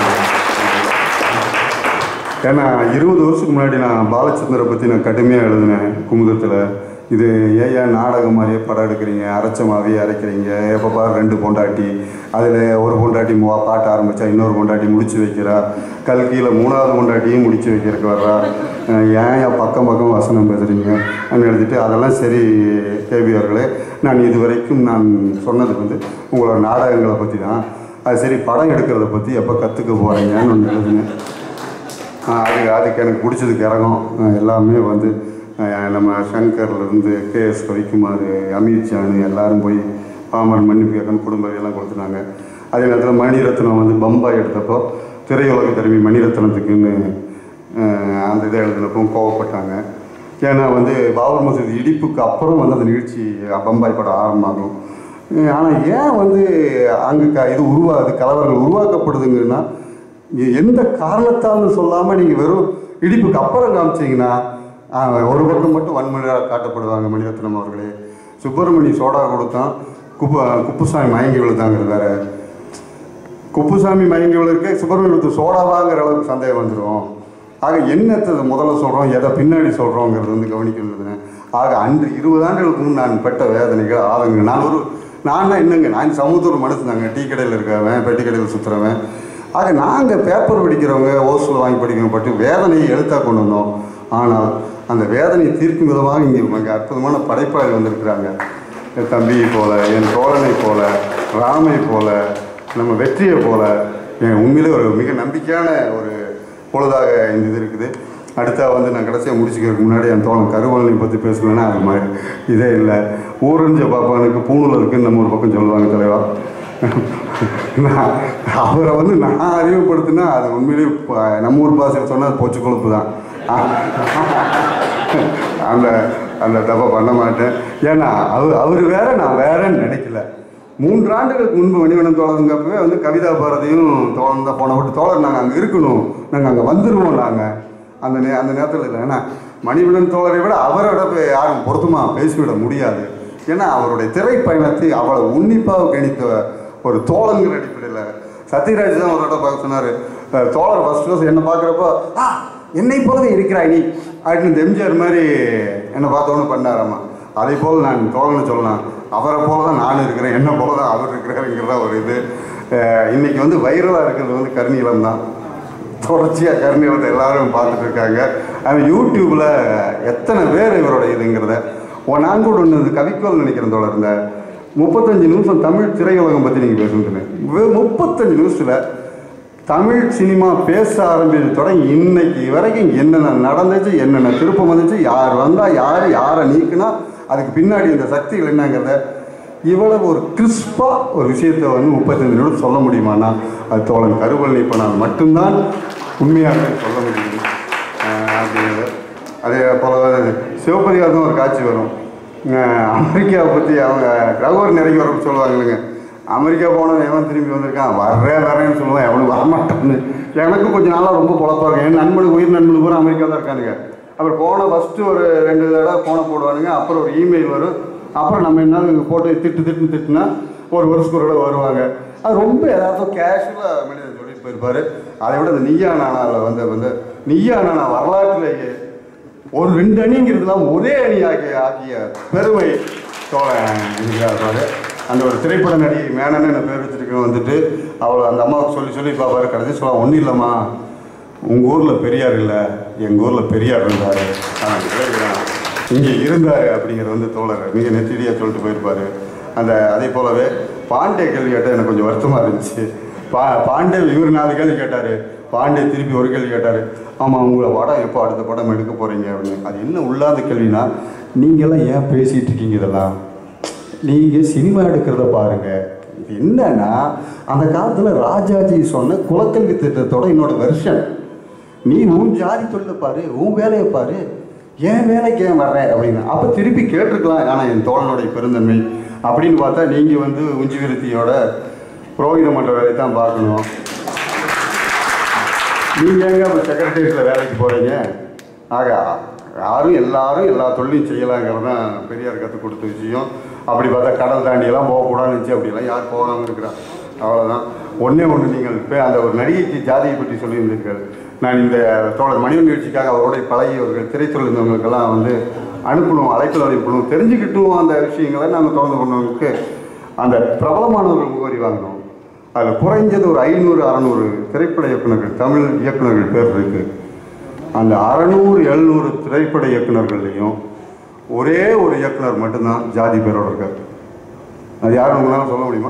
ஏன்னா இருபது வருஷத்துக்கு முன்னாடி நான் பாலச்சந்தரை பற்றி நான் கடுமையாக எழுதினேன் குமுதத்தில் இது ஏன் ஏன் நாடகம் மாதிரியே படம் எடுக்கிறீங்க அரைச்ச மாதிரியே அரைக்கிறீங்க எப்போ பாரு ரெண்டு பொண்டாட்டி அதில் ஒரு பொண்டாட்டி மூவா பாட்ட ஆரம்பித்தா இன்னொரு பொண்டாட்டி முடிச்சு வைக்கிறா கல்கியில் மூணாவது பொண்டாட்டியும் முடிச்சு வைக்கிறதுக்கு வர்றா அஹ் ஏன் என் பக்கம் பக்கம் வசனம் பேசுகிறீங்க அப்படின்னு எழுதிட்டு அதெல்லாம் சரி கேபி அவர்களே நான் இதுவரைக்கும் நான் சொன்னது வந்து உங்களோட நாடகங்களை பற்றி தான் அது சரி படம் எடுக்கிறத பற்றி எப்போ கற்றுக்க போகிறீங்கன்னு ஒன்று எழுதுனேன் ஆஹ் அது அதுக்கு எனக்கு பிடிச்சதுக்கு இறங்கும் ஆஹ் எல்லாமே வந்து ஆஹ் நம்ம சங்கர்லேருந்து கேஎஸ் ரவிக்குமார் அமித்ஷானு எல்லாரும் போய் பாமரன் மன்னிப்பு கேட்கணும் குடும்ப எல்லாம் கொடுத்துட்டாங்க அதே நேரத்தில் மணிரத்னம் வந்து பம்பாய் எடுத்தப்போ திரையுலக தருவி மணிரத்னத்துக்குன்னு ஆஹ் அந்த இதை எழுதினப்போ கோவப்பட்டாங்க ஏன்னா வந்து பாபர் மசூதி இடிப்புக்கு அப்புறம் வந்து அந்த நிகழ்ச்சி பம்பாய் படம் ஆரம்பமாகும் ஆனால் ஏன் வந்து அங்கே க இது உருவாகுது கலவரங்கள் உருவாக்கப்படுதுங்கன்னா எ- எந்த காரணத்தாலும் சொல்லாமல் நீங்கள் வெறும் இடிப்புக்கு அப்புறம் காமிச்சீங்கன்னா ஆஹ், ஒரு பக்கம் மட்டும் வன்முறையாக காட்டப்படுவாங்க மணிரத்னம் அவர்களே சுப்பிரமணி சோடா கொடுத்தான் குப்பு குப்புசாமி மயங்கி விழுந்தாங்கிறது வேற குப்புசாமி மயங்கி விழுக்க சுப்பிரமணியத்து சோடாவாங்கிற அளவுக்கு சந்தேகம் வந்துடும் ஆக என்னத்தை முதல்ல சொல்கிறோம் எதை பின்னாடி சொல்கிறோங்கிறது வந்து கவனிக்கிறது ஆக அன்று இருபது ஆண்டுகளுக்கு முன் நான் பெற்ற வேதனைகள் ஆதங்க நான் ஒரு நான் என்னங்க நான் சமூகத்தூர் மனுஷனாங்க டீ கடையில் இருக்கவன் பெட்டி கடையில் சுற்றுறவன் ஆக நாங்கள் பேப்பர் படிக்கிறவங்க ஓசூல் வாங்கி படிக்கிறவங்க பற்றி வேதனையை எழுத்தாக கொண்டு வந்தோம் ஆனால் அந்த வேதனையை தீர்க்கும் விதமாக இங்கே மிக அற்புதமான படைப்பாளி வந்திருக்கிறாங்க என் தம்பியை போல என் தோழனை போல ராமை போல நம்ம வெற்றியை போல என் உண்மையிலே ஒரு மிக நம்பிக்கையான ஒரு பொழுதாக இந்த இது இருக்குது அடுத்தா வந்து நான் கடைசியாக முடிச்சுக்கிறதுக்கு முன்னாடி என் தோழன் கருவலனை பற்றி பேசுவேன்னா அது மாதிரி இதே இல்லை ஊரஞ்ச பாப்பானுக்கு பூணூல் இருக்குன்னு நம்ம ஒரு பக்கம் சொல்லுவாங்க தலைவா நான் அவரை வந்து நான் அறிமுகப்படுத்தினா அது உண்மையிலேயே ப- நம்ம ஊர் பாஷையில் சொன்னால் அது போச்சு கொழுப்பு தான் அந்த அந்த தப்பை பண்ண மாட்டேன் ஏன்னா அவர் அவர் வேற நான் வேறன்னு நினைக்கல மூன்று ஆண்டுகளுக்கு முன்பு மணிவண்ணன் தோழருங்கப்பவே வந்து கவிதா பாரதியும் தோழன் தான் போன விட்டு தோழர் நாங்கள் அங்கே இருக்கணும் நாங்கள் அங்கே வந்துடுவோம் நாங்கள் அந்த நே அந்த நேரத்தில் இல்லை ஏன்னா மணிவண்ணன் தோழரை விட அவரை விட போய் யாரும் பொருத்தமாக பேசிவிட முடியாது ஏன்னா அவருடைய திரைப்பயணத்தை அவ்வளோ உன்னிப்பாக கணித்த ஒரு தோழங்கிற அடிப்படையில் சத்யராஜ் தான் ஒரு தடவை பார்க்க சொன்னார் தோழர் ஃபர்ஸ்ட் ஃபர்ஸ்ட் என்னை பார்க்குறப்போ ஆ என்னை போலவே இருக்கிறாய் நீ அப்படின்னு இந்த எம்ஜிஆர் மாதிரி என்னை பார்த்தோன்னு பண்ணாராமா அதே போல் நான் தோழனை சொல்லலாம் அவரை போல தான் நான் இருக்கிறேன் என்ன போல தான் அவர் இருக்கிறாருங்கிறதா ஒரு இது அஹ் இன்னைக்கு வந்து வைரலாக இருக்கிறது வந்து கருநீலம் தான் தொடர்ச்சியாக கருநீலத்தை எல்லாரும் பார்த்துட்டு இருக்காங்க அது யூடியூப்பில் எத்தனை பேர் இவரோட இதுங்கிறத ஓ நான் கூட ஒன்று இந்த கவிக்கோல் நினைக்கிறேன் தோழர் இந்த முப்பத்தஞ்சு நிமிஷம் தமிழ் திரையுலகம் பற்றி நீங்கள் பேசுகிறேன் முப்பத்தஞ்சு நிமிஷத்தில் தமிழ் சினிமா பேச ஆரம்பிச்சது தொடங்கி இன்னைக்கு வரைக்கும் என்னென்ன நடந்துச்சு என்னென்ன திருப்பம் வந்துச்சு யார் வந்தால் யார் யாரை நீக்குனா அதுக்கு பின்னாடி இந்த சக்திகள் என்னங்கிறத இவ்வளவு ஒரு கிறிஸ்பாக ஒரு விஷயத்தை வந்து முப்பத்தஞ்சு நிமிடம் சொல்ல முடியுமானா அது தோழன் கருவல் நீப்பனால் மட்டும்தான் உண்மையாக சொல்ல முடியும் ஆஹ் அப்படிங்கிறது அதே போல சிவபதிகாரத்தும் ஒரு காட்சி வரும் ஆஹ் அமெரிக்காவை பற்றி அவங்க ரகுவர் நிறைய வரும் சொல்லுவாங்க இல்லைங்க அமெரிக்கா போனவன் எவன் திரும்பி வந்திருக்கான் வர்றேன் வரேன்னு சொல்லுவான் எவனுக்கு வரமாட்டான்னு எனக்கும் கொஞ்ச நாளாக ரொம்ப பொழப்பா இருக்கும் என் நண்பனுக்கு உயிர் நண்பனு பூரா அமெரிக்கா தான் இருக்கானுங்க அப்புறம் போன ஃபஸ்ட்டு ஒரு ரெண்டு தடவை போனை போடுவானுங்க அப்புறம் ஒரு இமெயில் வரும் அப்புறம் நம்ம என்ன போட்டு திட்டு திட்டு திட்டுனா ஒரு வருஷத்துக்கு ஒரு தடவை வருவாங்க அது ரொம்ப ஏதாவது கேஷுவலாக மனிதன் சொல்லிட்டு போயிருப்பாரு அதை விட இந்த நீயா நானாவில் வந்து வந்து நீயா நானா வரலாற்றிலேயே ஒரு ரெண்டு அணிங்கிறதுலாம் ஒரே அணி ஆக்கிய ஆக்கிய பெருமை தோழன் இருக்கிறார் அந்த ஒரு திரைப்பட நடிகை மேனன்னு என்ன பேர் வச்சிருக்க வந்துட்டு அவளை அந்த அம்மாவுக்கு சொல்லி சொல்லி பார்ப்பாரு கடைசி சொல்ல ஒன்றும் இல்லைம்மா உங்கள் ஊரில் பெரியார் இல்லை எங்கள் ஊரில் பெரியார் இருந்தார் இங்கே இருந்தார் அப்படிங்கிறது வந்து தோழர் மிக நெத்திடியாக சொல்லிட்டு போயிருப்பாரு அந்த அதே போலவே பாண்டே கேள்வி கேட்டால் எனக்கு கொஞ்சம் வருத்தமாக இருந்துச்சு பா பாண்டே இவர் நாலு கேள்வி கேட்டார் பாண்டே திருப்பி ஒரு கேள்வி கேட்டார் ஆமாம் உங்களை படம் எப்போ அடுத்த படம் எடுக்க போகிறீங்க அப்படின்னு அது என்ன உள்ளாத கேள்வினா நீங்களாம் ஏன் பேசிகிட்டு இருக்கீங்க இதெல்லாம் நீங்கள் சினிமா எடுக்கிறத பாருங்க இது என்னன்னா அந்த காலத்தில் ராஜாஜி சொன்ன குலக்கல்வி திட்டத்தோட என்னோட வெர்ஷன் நீ உன் ஜாதி தொழிலை பாரு உன் வேலையை பாரு ஏன் வேலைக்கு ஏன் வர்றேன் அப்படின்னு அப்போ திருப்பி கேட்டிருக்கலாம் ஆனால் என் தோழனுடைய பெருந்தன்மை அப்படின்னு பார்த்தா நீங்கள் வந்து உஞ்சி விருத்தியோட புரோகித மன்ற வேலையை தான் பார்க்கணும் நீங்கள் எங்க இப்போ செக்ரட்டரியேட்டில் வேலைக்கு போகிறீங்க ஆக யாரும் எல்லாரும் எல்லா தொழிலையும் செய்யலாங்கிறது தான் பெரியார் கற்றுக் கொடுத்த விஷயம் அப்படி பார்த்தா கடல் தாண்டியெல்லாம் போகக்கூடாதுன்னு இருந்துச்சு அப்படிலாம் யார் போகாமல் இருக்கிறான் அவ்வளோதான் ஒன்றே ஒன்று நீங்கள் இப்போ அந்த ஒரு நடிகைக்கு ஜாதியை பற்றி சொல்லியிருந்தீர்கள் நான் இந்த தோழர் மணிவன் நிகழ்ச்சிக்காக அவரோட பழகியவர்கள் திரைத்துறை இருந்தவங்களுக்கெல்லாம் வந்து அனுப்பணும் அழைப்பில் அனுப்பணும் தெரிஞ்சுக்கிட்டும் அந்த விஷயங்களை நாங்கள் தொடர்ந்து கொண்டவங்களுக்கு அந்த பிரபலமானவர்கள் முகவரி வாங்கினோம் அதில் குறைஞ்சது ஒரு ஐநூறு அறநூறு திரைப்பட இயக்குனர்கள் தமிழ் இயக்குனர்கள் பேர் இருக்கு அந்த அறநூறு எழுநூறு திரைப்பட இயக்குனர்கள்லையும் ஒரே ஒரு இயக்குனர் மட்டும்தான் ஜாதி பேரோட இருக்கார் அது யாரும் உங்களால சொல்ல முடியுமா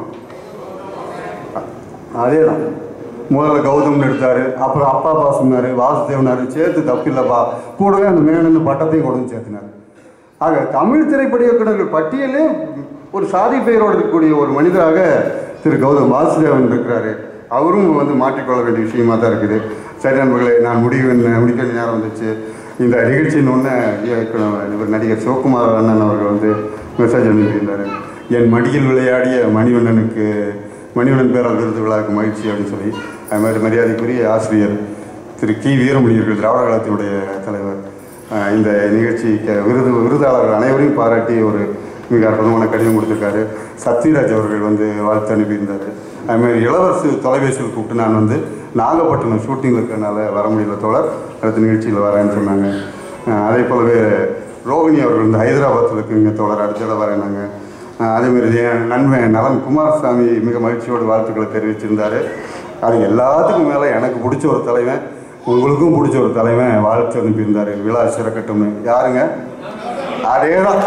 அதே தான் முதல்ல கௌதம்னு எடுத்தாரு அப்புறம் அப்பா அப்பா சொன்னார் வாசுதேவனார் சேர்த்து தப்பில்லைப்பா கூடவே அந்த மேனன் பட்டத்தையும் கொண்டு வந்து சேர்த்தினார் ஆக தமிழ் திரைப்பட இயக்குனர்கள் பட்டியலே ஒரு சாதி பெயரோடு இருக்கக்கூடிய ஒரு மனிதராக திரு கௌதம் வாசுதேவன் இருக்கிறாரு அவரும் வந்து மாற்றிக்கொள்ள வேண்டிய விஷயமா தான் இருக்குது சரி நண்பர்களே நான் முடிவு முடிக்க வேண்டிய நேரம் வந்துச்சு இந்த நிகழ்ச்சியின் ஒன்று இயக்குனர் இவர் நடிகர் சிவகுமார் அண்ணன் அவர்கள் வந்து மெசேஜ் அனுப்பியிருந்தார் என் மடியில் விளையாடிய மணிவண்ணனுக்கு மணிவண்ணன் பேரால் விருது விழாவுக்கு மகிழ்ச்சி அப்படின்னு சொல்லி அது மாதிரி மரியாதைக்குரிய ஆசிரியர் திரு கி வீரமணியர்கள் திராவிட கழகத்தினுடைய தலைவர் அஹ் இந்த நிகழ்ச்சிக்கு விருது விருதாளர்கள் அனைவரையும் பாராட்டி ஒரு மிக அற்புதமான கடிதம் கொடுத்துருக்காரு சத்யராஜ் அவர்கள் வந்து வாழ்த்து அனுப்பியிருந்தார் அதுமாதிரி இளவரசு தொலைபேசியில் கூப்பிட்டு நான் வந்து நாகப்பட்டினம் ஷூட்டிங்கில் இருக்கிறனால வர முடியல தோழர் அடுத்த நிகழ்ச்சியில் வரேன்னு சொன்னாங்க அஹ் அதே போலவே ரோகிணி அவர்கள் வந்து ஹைதராபாத்தில் இருக்குங்க தோழர் அடுத்த தடவை வரேனாங்க அஹ் அதே மாதிரி என் நண்பன் நலன் குமாரசாமி மிக மகிழ்ச்சியோடு வாழ்த்துக்களை தெரிவிச்சிருந்தாரு அது எல்லாத்துக்கும் மேலே எனக்கு பிடிச்ச ஒரு தலைவன் உங்களுக்கும் பிடிச்ச ஒரு தலைவன் வாழ்த்து அனுப்பியிருந்தார் விழா சிறக்கட்டும்னு யாருங்க அதே தான்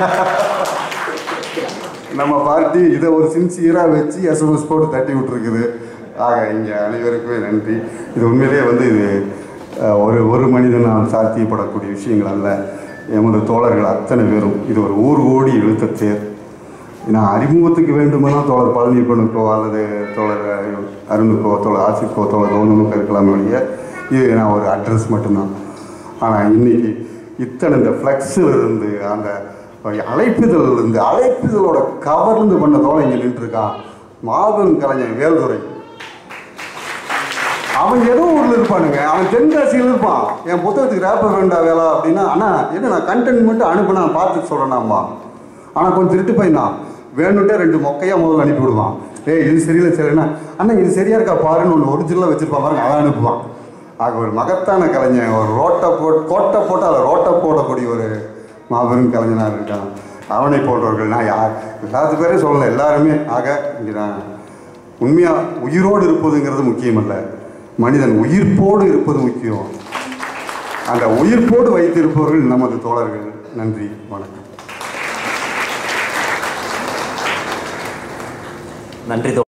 நம்ம பார்ட்டி இதை ஒரு சின்சியராக வச்சு எஸ்எம்எஸ் போட்டு தட்டி விட்டுருக்குது ஆக இங்கே அனைவருக்குமே நன்றி இது உண்மையிலேயே வந்து இது அஹ், ஒரு ஒரு மனிதனால் சாத்தியப்படக்கூடிய விஷயங்கள் அல்ல எமது தோழர்கள் அத்தனை பேரும் இது ஒரு ஊர் ஓடி இழுத்த தேர் நான் அறிமுகத்துக்கு வேண்டுமெல்லாம் தோழர் பழனிப்பனுக்கோ அல்லது தோழர் அருணுக்கோ தோழர் ஆசிக்கோ தோழர் கவுனமுக்கோ இருக்கலாமே ஒழிய இது நான் ஒரு அட்ரஸ் மட்டும்தான் ஆனால் இன்னைக்கு இத்தனை இந்த ஃப்ளெக்ஸில் இருந்து அந்த அழைப்புதல் இருந்து அழைப்புதலோட கவர்ந்து பண்ண தோழர் இங்கே நின்றுருக்கான் மாபெரும் கலைஞன் வேல்துறை அவன் ஏதோ ஊரில் இருப்பானுங்க அவன் தென்காசியில் இருப்பான் என் புத்தகத்துக்கு ரேப்பர் வேண்டா வேலை அப்படின்னா அண்ணா என்ன நான் கண்டென்ட் மட்டும் அனுப்பு நான் பார்த்துட்டு சொல்கிறேன்னாம்மா ஆனால் கொஞ்சம் திருட்டு பையன் தான் வேணுன்ட்டே ரெண்டு மொக்கையாக முதல்ல அனுப்பி விடுவான் ஏய் இது சரியில்லை சரிண்ணா அண்ணா இது சரியா இருக்கா பாருன்னு ஒன்று ஒரிஜினலாக வச்சிருப்பான் பாருங்க அதை அனுப்புவான் ஆக ஒரு மகத்தான கலைஞன் ஒரு ரோட்டை போட் கோட்டை போட்டு அதில் ரோட்டை போடக்கூடிய ஒரு மாபெரும் கலைஞனாக இருக்கான் அவனை போன்றவர்கள் நான் யார் எல்லாத்து பேரையும் சொல்லலை எல்லாருமே ஆக இங்கே நான் உண்மையாக உயிரோடு இருப்பதுங்கிறது முக்கியமல்ல மனிதன் உயிர்ப்போடு இருப்பது முக்கியம் அந்த உயிர்ப்போடு வைத்திருப்பவர்கள் நமது தோழர்கள் நன்றி வணக்கம் நன்றி தோ